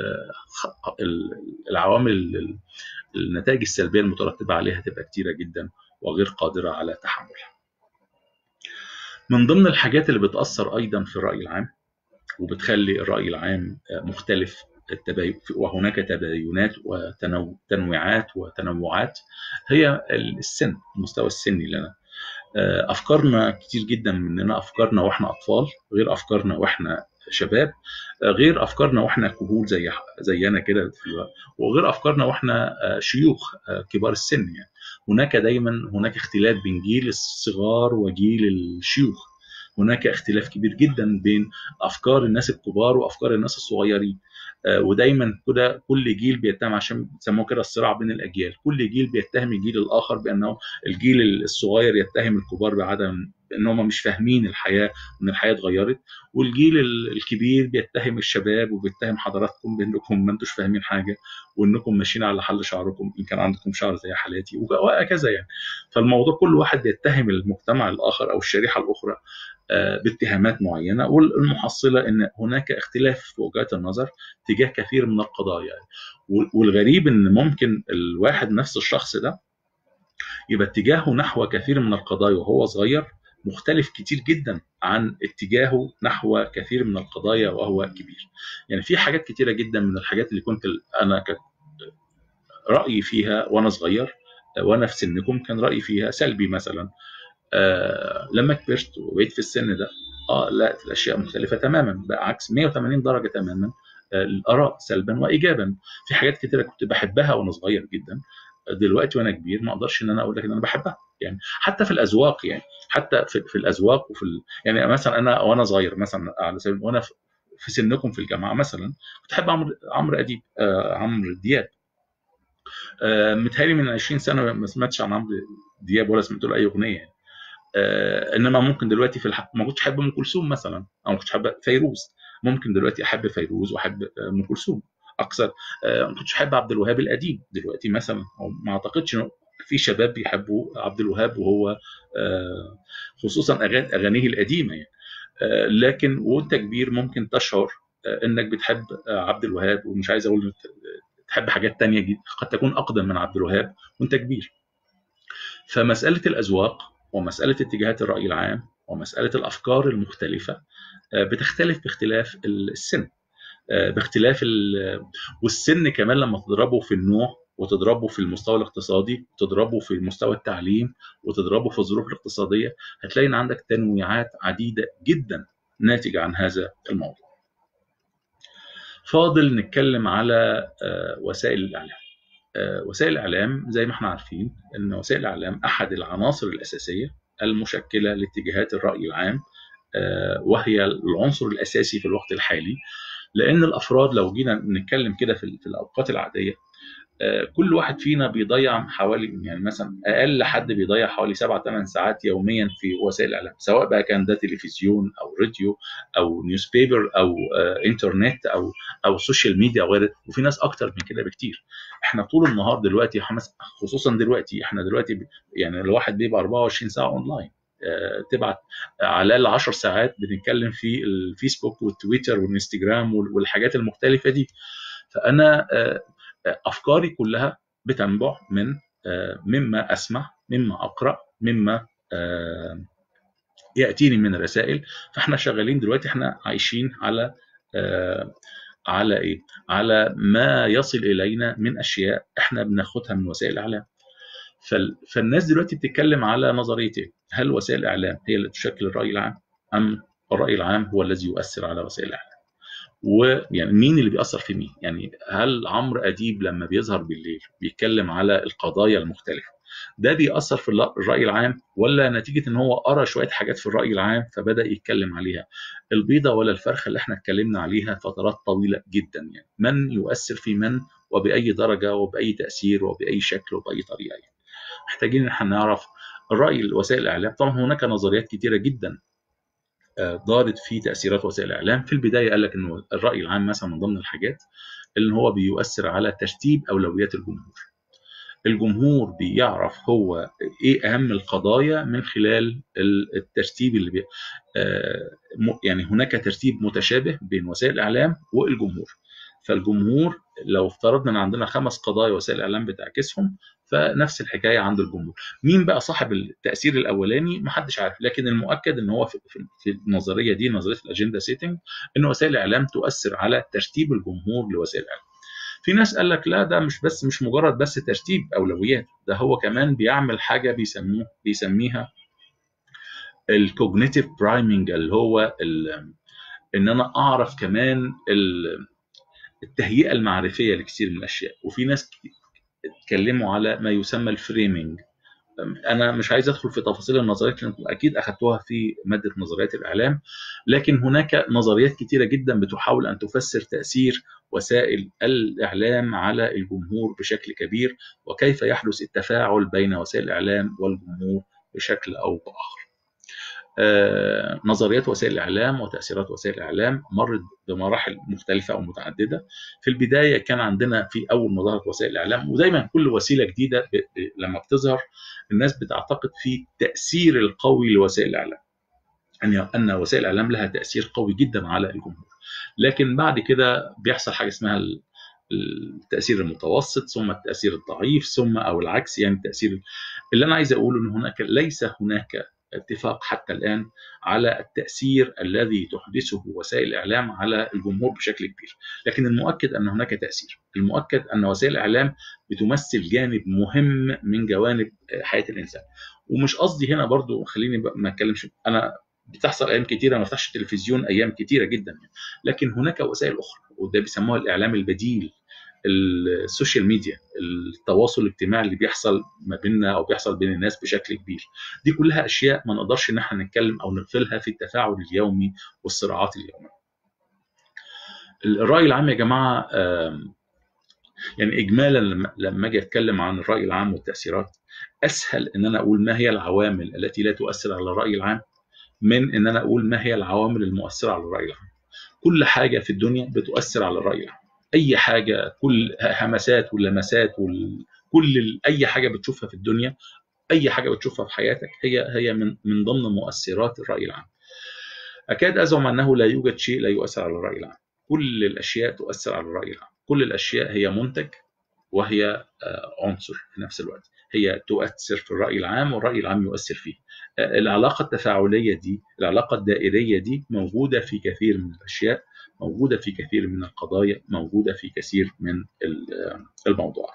العوامل النتائج السلبيه المترتبه عليها تبقى كتيره جدا وغير قادره على تحملها. من ضمن الحاجات اللي بتاثر ايضا في الراي العام وبتخلي الراي العام مختلف التباين وهناك تباينات وتنويعات وتنوعات هي السن المستوى السني لنا افكارنا كتير جدا مننا افكارنا واحنا اطفال غير افكارنا واحنا شباب غير افكارنا واحنا كهول زي زينا كده وغير افكارنا واحنا شيوخ كبار السن يعني هناك دايما هناك اختلاف بين جيل الصغار وجيل الشيوخ هناك اختلاف كبير جدا بين افكار الناس الكبار وافكار الناس الصغيرين ودايما كده كل جيل بيتهم عشان بيسموه كده الصراع بين الاجيال كل جيل بيتهم الجيل الاخر بانه الجيل الصغير يتهم الكبار بعدم ان هم مش فاهمين الحياه وان الحياه اتغيرت والجيل الكبير بيتهم الشباب وبيتهم حضراتكم بانكم ما انتوش فاهمين حاجه وانكم ماشيين على حل شعركم ان كان عندكم شعر زي حالاتي وهكذا يعني فالموضوع كل واحد بيتهم المجتمع الاخر او الشريحه الاخرى باتهامات معينه والمحصله ان هناك اختلاف في وجهات النظر تجاه كثير من القضايا والغريب ان ممكن الواحد نفس الشخص ده يبقى اتجاهه نحو كثير من القضايا وهو صغير مختلف كتير جدا عن اتجاهه نحو كثير من القضايا وهو كبير يعني في حاجات كتيرة جدا من الحاجات اللي كنت أنا رأيي فيها وأنا صغير وأنا في سنكم كان رأيي فيها سلبي مثلا آه لما كبرت وبقيت في السن ده اه لا الاشياء مختلفه تماما بقى عكس 180 درجه تماما آه الاراء سلبا وايجابا في حاجات كتيره كنت بحبها وانا صغير جدا دلوقتي وانا كبير ما اقدرش ان انا اقول لك ان انا بحبها يعني حتى في الاذواق يعني حتى في, في الاذواق وفي ال... يعني مثلا انا وانا صغير مثلا على سبيل وانا في سنكم في الجامعه مثلا كنت احب عمرو عمرو اديب آه عمرو دياب آه متهيألي من 20 سنه ما سمعتش عن عمرو دياب ولا سمعت له اي اغنيه يعني. آه انما ممكن دلوقتي في الحق ما كنتش احب ام كلثوم مثلا او ما كنتش احب فيروز ممكن دلوقتي احب فيروز واحب ام كلثوم اكثر آه ما كنتش احب عبد الوهاب القديم دلوقتي مثلا او ما اعتقدش انه في شباب بيحبوا عبد الوهاب وهو آه خصوصا اغانيه القديمه يعني آه لكن وانت كبير ممكن تشعر آه انك بتحب عبد الوهاب ومش عايز اقول تحب حاجات تانية جدا قد تكون اقدم من عبد الوهاب وانت كبير فمساله الاذواق ومساله اتجاهات الراي العام ومساله الافكار المختلفه بتختلف باختلاف السن باختلاف والسن كمان لما تضربه في النوع وتضربه في المستوى الاقتصادي وتضربه في مستوى التعليم وتضربه في الظروف الاقتصاديه هتلاقي ان عندك تنويعات عديده جدا ناتجه عن هذا الموضوع. فاضل نتكلم على وسائل الاعلام. وسائل الاعلام زي ما احنا عارفين ان وسائل الاعلام احد العناصر الاساسيه المشكله لاتجاهات الراي العام وهي العنصر الاساسي في الوقت الحالي لان الافراد لو جينا نتكلم كده في الاوقات العاديه كل واحد فينا بيضيع حوالي يعني مثلا اقل حد بيضيع حوالي 7 8 ساعات يوميا في وسائل الاعلام سواء بقى كان ده تلفزيون او راديو او نيوز بيبر او انترنت او او سوشيال ميديا وغيره وفي ناس اكتر من كده بكتير احنا طول النهار دلوقتي خصوصا دلوقتي احنا دلوقتي يعني الواحد بيبقى 24 ساعه اونلاين تبعت على الاقل 10 ساعات بنتكلم في الفيسبوك والتويتر والانستجرام والحاجات المختلفه دي فانا افكاري كلها بتنبع من مما اسمع مما اقرا مما ياتيني من الرسائل فاحنا شغالين دلوقتي احنا عايشين على على ايه على ما يصل الينا من اشياء احنا بناخدها من وسائل الاعلام فالناس دلوقتي بتتكلم على نظريتين هل وسائل الاعلام هي اللي تشكل الراي العام ام الراي العام هو الذي يؤثر على وسائل الاعلام ويعني مين اللي بيأثر في مين؟ يعني هل عمرو أديب لما بيظهر بالليل بيتكلم على القضايا المختلفة ده بيأثر في الرأي العام ولا نتيجة ان هو قرأ شوية حاجات في الرأي العام فبدأ يتكلم عليها البيضة ولا الفرخة اللي احنا اتكلمنا عليها فترات طويلة جدا يعني من يؤثر في من وبأي درجة وبأي تأثير وبأي شكل وبأي طريقة يعني. محتاجين ان احنا نعرف الرأي وسائل الإعلام طبعا هناك نظريات كتيرة جدا دارت في تاثيرات وسائل الاعلام في البدايه قال لك انه الراي العام مثلا من ضمن الحاجات اللي هو بيؤثر على ترتيب اولويات الجمهور الجمهور بيعرف هو ايه اهم القضايا من خلال الترتيب اللي بي... يعني هناك ترتيب متشابه بين وسائل الاعلام والجمهور فالجمهور لو افترضنا ان عندنا خمس قضايا وسائل الاعلام بتعكسهم فنفس الحكايه عند الجمهور مين بقى صاحب التاثير الاولاني محدش عارف لكن المؤكد ان هو في, في النظريه دي نظريه الاجنده سيتنج ان وسائل الاعلام تؤثر على ترتيب الجمهور لوسائل الاعلام في ناس قال لك لا ده مش بس مش مجرد بس ترتيب اولويات ده هو كمان بيعمل حاجه بيسموه بيسميها الكوجنيتيف برايمنج اللي هو ان انا اعرف كمان التهيئه المعرفيه لكثير من الاشياء وفي ناس اتكلموا على ما يسمى الفريمنج انا مش عايز ادخل في تفاصيل النظريات لانكم اكيد اخذتوها في ماده نظريات الاعلام لكن هناك نظريات كثيره جدا بتحاول ان تفسر تاثير وسائل الاعلام على الجمهور بشكل كبير وكيف يحدث التفاعل بين وسائل الاعلام والجمهور بشكل او باخر آه نظريات وسائل الاعلام وتاثيرات وسائل الاعلام مرت بمراحل مختلفه او متعدده في البدايه كان عندنا في اول ما ظهرت وسائل الاعلام ودايما كل وسيله جديده ب... ب... لما بتظهر الناس بتعتقد في تاثير القوي لوسائل الاعلام ان ان وسائل الاعلام لها تاثير قوي جدا على الجمهور لكن بعد كده بيحصل حاجه اسمها التاثير المتوسط ثم التاثير الضعيف ثم او العكس يعني التاثير اللي انا عايز اقوله ان هناك ليس هناك اتفاق حتى الان على التاثير الذي تحدثه وسائل الاعلام على الجمهور بشكل كبير، لكن المؤكد ان هناك تاثير، المؤكد ان وسائل الاعلام بتمثل جانب مهم من جوانب حياه الانسان، ومش قصدي هنا برضو خليني ما اتكلمش انا بتحصل ايام كتيره ما افتحش التلفزيون ايام كتيره جدا لكن هناك وسائل اخرى وده بيسموها الاعلام البديل السوشيال ميديا التواصل الاجتماعي اللي بيحصل ما بيننا او بيحصل بين الناس بشكل كبير دي كلها اشياء ما نقدرش ان احنا نتكلم او نغفلها في التفاعل اليومي والصراعات اليوميه الراي العام يا جماعه يعني اجمالا لما اجي اتكلم عن الراي العام والتاثيرات اسهل ان انا اقول ما هي العوامل التي لا تؤثر على الراي العام من ان انا اقول ما هي العوامل المؤثره على الراي العام كل حاجه في الدنيا بتؤثر على الراي العام اي حاجه كل همسات واللمسات وكل اي حاجه بتشوفها في الدنيا اي حاجه بتشوفها في حياتك هي هي من من ضمن مؤثرات الراي العام اكاد ازعم انه لا يوجد شيء لا يؤثر على الراي العام كل الاشياء تؤثر على الراي العام كل الاشياء هي منتج وهي عنصر في نفس الوقت هي تؤثر في الراي العام والراي العام يؤثر فيه العلاقه التفاعليه دي العلاقه الدائريه دي موجوده في كثير من الاشياء موجوده في كثير من القضايا موجوده في كثير من الموضوعات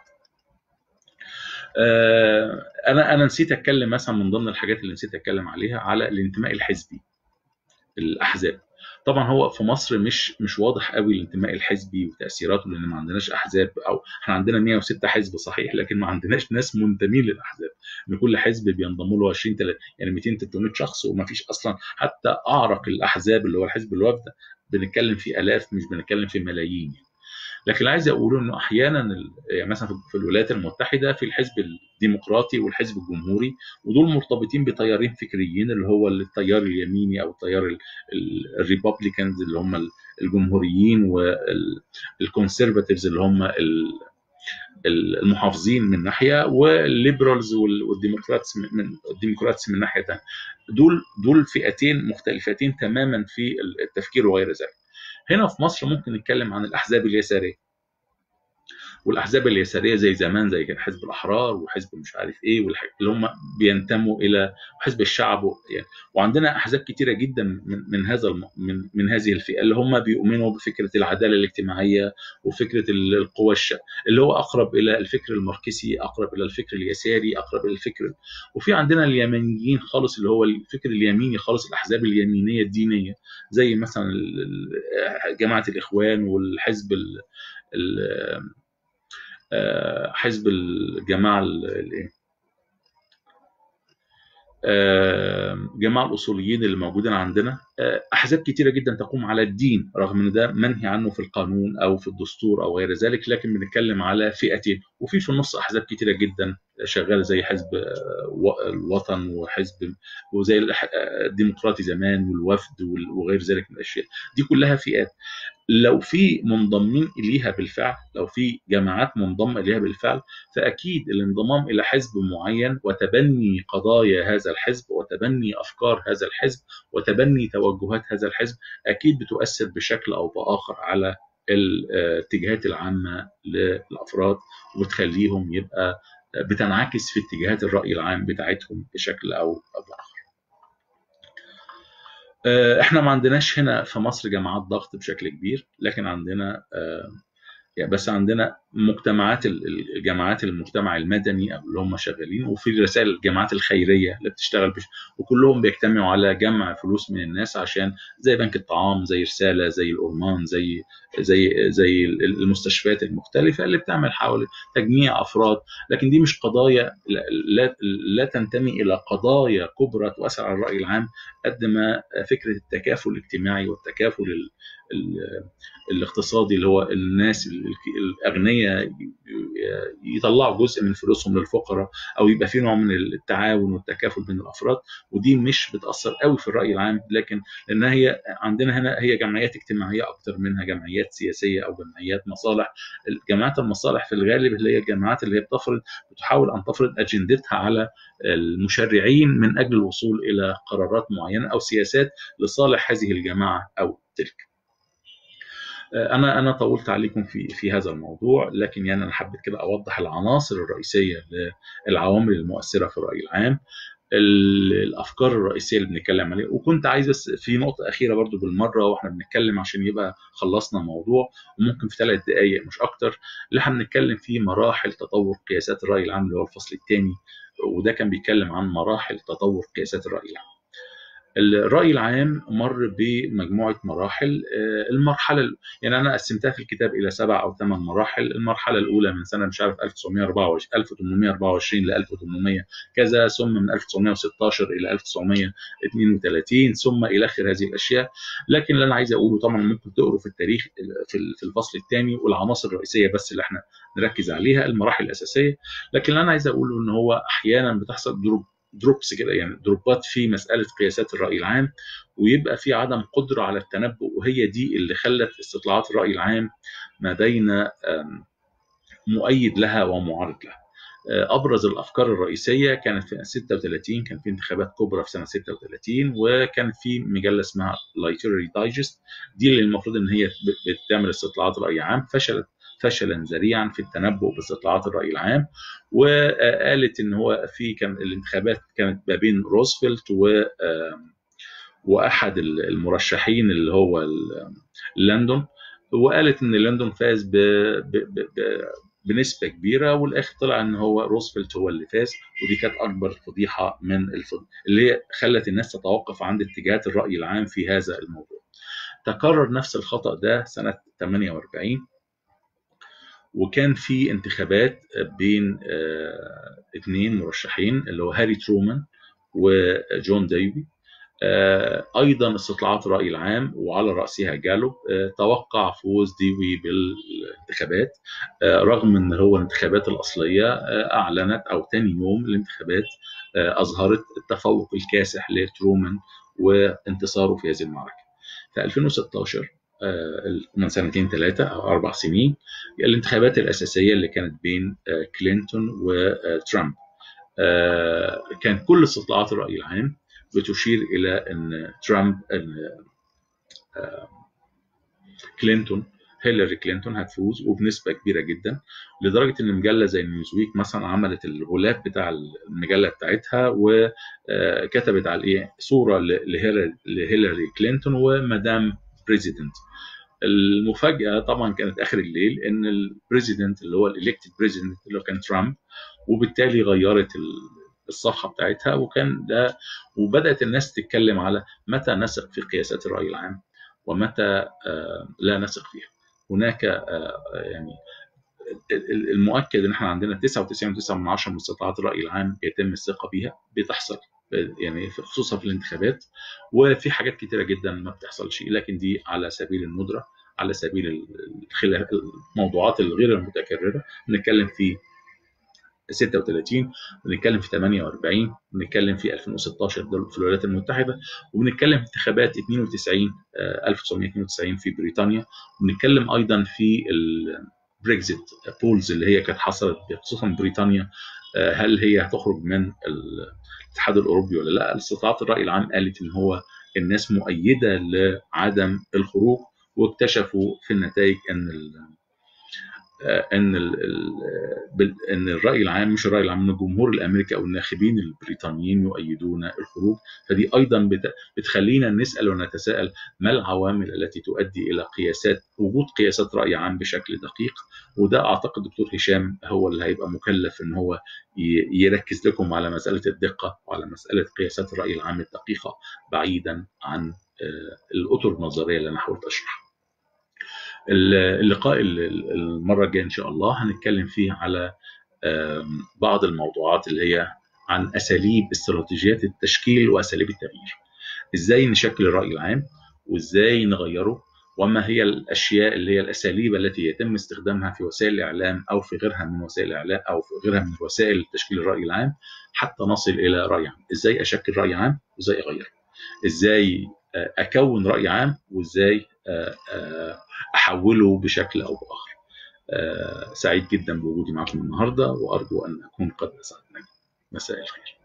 انا انا نسيت اتكلم مثلا من ضمن الحاجات اللي نسيت اتكلم عليها على الانتماء الحزبي الاحزاب طبعا هو في مصر مش مش واضح قوي الانتماء الحزبي وتاثيراته لان ما عندناش احزاب او احنا عندنا 106 حزب صحيح لكن ما عندناش ناس منتمين للاحزاب ان كل حزب بينضموا له 20 3 يعني 200 300 شخص وما فيش اصلا حتى اعرق الاحزاب اللي هو الحزب الوفد بنتكلم في الاف مش بنتكلم في ملايين يعني. لكن عايز اقول انه احيانا يعني مثلا في الولايات المتحده في الحزب الديمقراطي والحزب الجمهوري ودول مرتبطين بتيارين فكريين اللي هو التيار اليميني او التيار الريبابليكانز اللي هم الجمهوريين والكونسرفاتيفز اللي هم المحافظين من ناحيه والليبرالز والديمقراطس من الديمقراطس من ناحيه ثانيه دول دول فئتين مختلفتين تماما في التفكير وغير ذلك هنا في مصر ممكن نتكلم عن الاحزاب اليساريه والاحزاب اليساريه زي زمان زي كان حزب الاحرار وحزب مش عارف ايه اللي هم بينتموا الى حزب الشعب يعني وعندنا احزاب كتيره جدا من من هذا من من هذه الفئه اللي هم بيؤمنوا بفكره العداله الاجتماعيه وفكره القوى اللي هو اقرب الى الفكر الماركسي اقرب الى الفكر اليساري اقرب الى الفكر وفي عندنا اليمنيين خالص اللي هو الفكر اليميني خالص الاحزاب اليمينيه الدينيه زي مثلا جماعه الاخوان والحزب ال حزب الجماعه الايه جماعة الأصوليين اللي موجودين عندنا أحزاب كتيرة جدا تقوم على الدين رغم أن ده منهي عنه في القانون أو في الدستور أو غير ذلك لكن بنتكلم على فئتين وفي في النص أحزاب كتيرة جدا شغالة زي حزب الوطن وحزب وزي الديمقراطي زمان والوفد وغير ذلك من الأشياء دي كلها فئات لو في منضمين اليها بالفعل لو في جماعات منضمه اليها بالفعل فاكيد الانضمام الى حزب معين وتبني قضايا هذا الحزب وتبني افكار هذا الحزب وتبني توجهات هذا الحزب اكيد بتؤثر بشكل او باخر على الاتجاهات العامه للافراد وبتخليهم يبقى بتنعكس في اتجاهات الراي العام بتاعتهم بشكل او باخر. احنا ما عندناش هنا في مصر جماعات ضغط بشكل كبير لكن عندنا يعني بس عندنا مجتمعات الجماعات المجتمع المدني او اللي هم شغالين وفي رسائل الجماعات الخيريه اللي بتشتغل بش وكلهم بيجتمعوا على جمع فلوس من الناس عشان زي بنك الطعام زي رساله زي الأورمان زي زي زي المستشفيات المختلفه اللي بتعمل حوالي تجميع افراد لكن دي مش قضايا لا, لا تنتمي الى قضايا كبرى تؤثر على الراي العام قد ما فكره التكافل الاجتماعي والتكافل الاقتصادي اللي هو الناس الاغنياء يطلعوا جزء من فلوسهم للفقراء او يبقى في نوع من التعاون والتكافل بين الافراد ودي مش بتاثر قوي في الراي العام لكن لانها هي عندنا هنا هي جمعيات اجتماعيه اكتر منها جمعيات سياسيه او جمعيات مصالح جماعات المصالح في الغالب اللي هي الجماعات اللي هي بتفرض بتحاول ان تفرض اجندتها على المشرعين من اجل الوصول الى قرارات معينه او سياسات لصالح هذه الجماعه او تلك انا انا طولت عليكم في في هذا الموضوع لكن يعني انا حبيت كده اوضح العناصر الرئيسيه للعوامل المؤثره في الراي العام الافكار الرئيسيه اللي بنتكلم عليها وكنت عايز بس في نقطه اخيره برضو بالمره واحنا بنتكلم عشان يبقى خلصنا موضوع وممكن في ثلاث دقائق مش اكتر اللي احنا بنتكلم فيه مراحل تطور قياسات الراي العام اللي هو الفصل الثاني وده كان بيتكلم عن مراحل تطور قياسات الراي العام الرأي العام مر بمجموعة مراحل المرحلة يعني أنا قسمتها في الكتاب إلى سبع أو ثمان مراحل المرحلة الأولى من سنة مش عارف 1924 1824 ل 1800 كذا ثم من 1916 إلى 1932 ثم إلى آخر هذه الأشياء لكن اللي أنا عايز أقوله طبعا ممكن تقروا في التاريخ في الفصل الثاني والعناصر الرئيسية بس اللي احنا نركز عليها المراحل الأساسية لكن اللي أنا عايز أقوله إن هو أحيانا بتحصل دروب دروبس كده يعني دروبات في مساله قياسات الراي العام ويبقى في عدم قدره على التنبؤ وهي دي اللي خلت استطلاعات الراي العام ما بين مؤيد لها ومعارض لها. ابرز الافكار الرئيسيه كانت في 36 كان في انتخابات كبرى في سنه 36 وكان في مجله اسمها لايترري دايجست دي اللي المفروض ان هي بتعمل استطلاعات راي عام فشلت فشلا ذريعا في التنبؤ باستطلاعات الراي العام وقالت ان هو في كان الانتخابات كانت ما بين روزفلت و واحد المرشحين اللي هو لندن وقالت ان لندن فاز ب... ب... ب... بنسبه كبيره والاخر طلع ان هو روزفلت هو اللي فاز ودي كانت اكبر فضيحه من الفض... اللي هي خلت الناس تتوقف عند اتجاهات الراي العام في هذا الموضوع. تكرر نفس الخطا ده سنه 48 وكان في انتخابات بين اثنين مرشحين اللي هو هاري ترومان وجون دايبي ايضا استطلاعات الراي العام وعلى راسها جالوب توقع فوز ديوي بالانتخابات رغم ان هو الانتخابات الاصليه اعلنت او ثاني يوم الانتخابات اظهرت التفوق الكاسح لترومان وانتصاره في هذه المعركه في 2016 من سنتين ثلاثة أو أربع سنين الانتخابات الأساسية اللي كانت بين كلينتون وترامب كان كل استطلاعات الرأي العام بتشير إلى أن ترامب أن كلينتون هيلاري كلينتون هتفوز وبنسبه كبيره جدا لدرجه ان مجله زي نيوزويك مثلا عملت الغلاف بتاع المجله بتاعتها وكتبت على ايه صوره لهيلاري كلينتون ومدام بريزيدنت المفاجاه طبعا كانت اخر الليل ان البريزيدنت اللي هو الالكتد بريزيدنت اللي هو كان ترامب وبالتالي غيرت الصفحه بتاعتها وكان ده وبدات الناس تتكلم على متى نثق في قياسات الراي العام ومتى لا نثق فيها هناك يعني المؤكد ان احنا عندنا 99.9 من عشرة من استطلاعات الراي العام بيتم الثقه بيها بتحصل يعني خصوصا في الانتخابات وفي حاجات كتيره جدا ما بتحصلش لكن دي على سبيل الندره على سبيل الخلاف الموضوعات الغير المتكرره بنتكلم في 36 بنتكلم في 48 بنتكلم في 2016 في الولايات المتحده وبنتكلم في انتخابات 92 1992 في بريطانيا وبنتكلم ايضا في البريكزيت بولز اللي هي كانت حصلت خصوصا بريطانيا هل هي هتخرج من الاتحاد الاوروبي ولا لا استطلاعات الراي العام قالت ان هو الناس مؤيده لعدم الخروج واكتشفوا في النتائج ان ان ان الراي العام مش الراي العام ان الجمهور الامريكي او الناخبين البريطانيين يؤيدون الخروج فدي ايضا بتخلينا نسال ونتساءل ما العوامل التي تؤدي الى قياسات وجود قياسات راي عام بشكل دقيق وده اعتقد دكتور هشام هو اللي هيبقى مكلف ان هو يركز لكم على مساله الدقه وعلى مساله قياسات الراي العام الدقيقه بعيدا عن الاطر النظريه اللي انا حاولت اشرحها. اللقاء المرة الجاية إن شاء الله هنتكلم فيه على بعض الموضوعات اللي هي عن أساليب استراتيجيات التشكيل وأساليب التغيير إزاي نشكل الرأي العام وإزاي نغيره وما هي الأشياء اللي هي الأساليب التي يتم استخدامها في وسائل الإعلام أو في غيرها من وسائل الإعلام أو في غيرها من وسائل تشكيل الرأي العام حتى نصل إلى رأي عام إزاي أشكل رأي عام وإزاي أغيره إزاي أكون رأي عام وإزاي احوله بشكل او باخر. سعيد جدا بوجودي معكم النهارده وارجو ان اكون قد اسعدناكم. مساء الخير.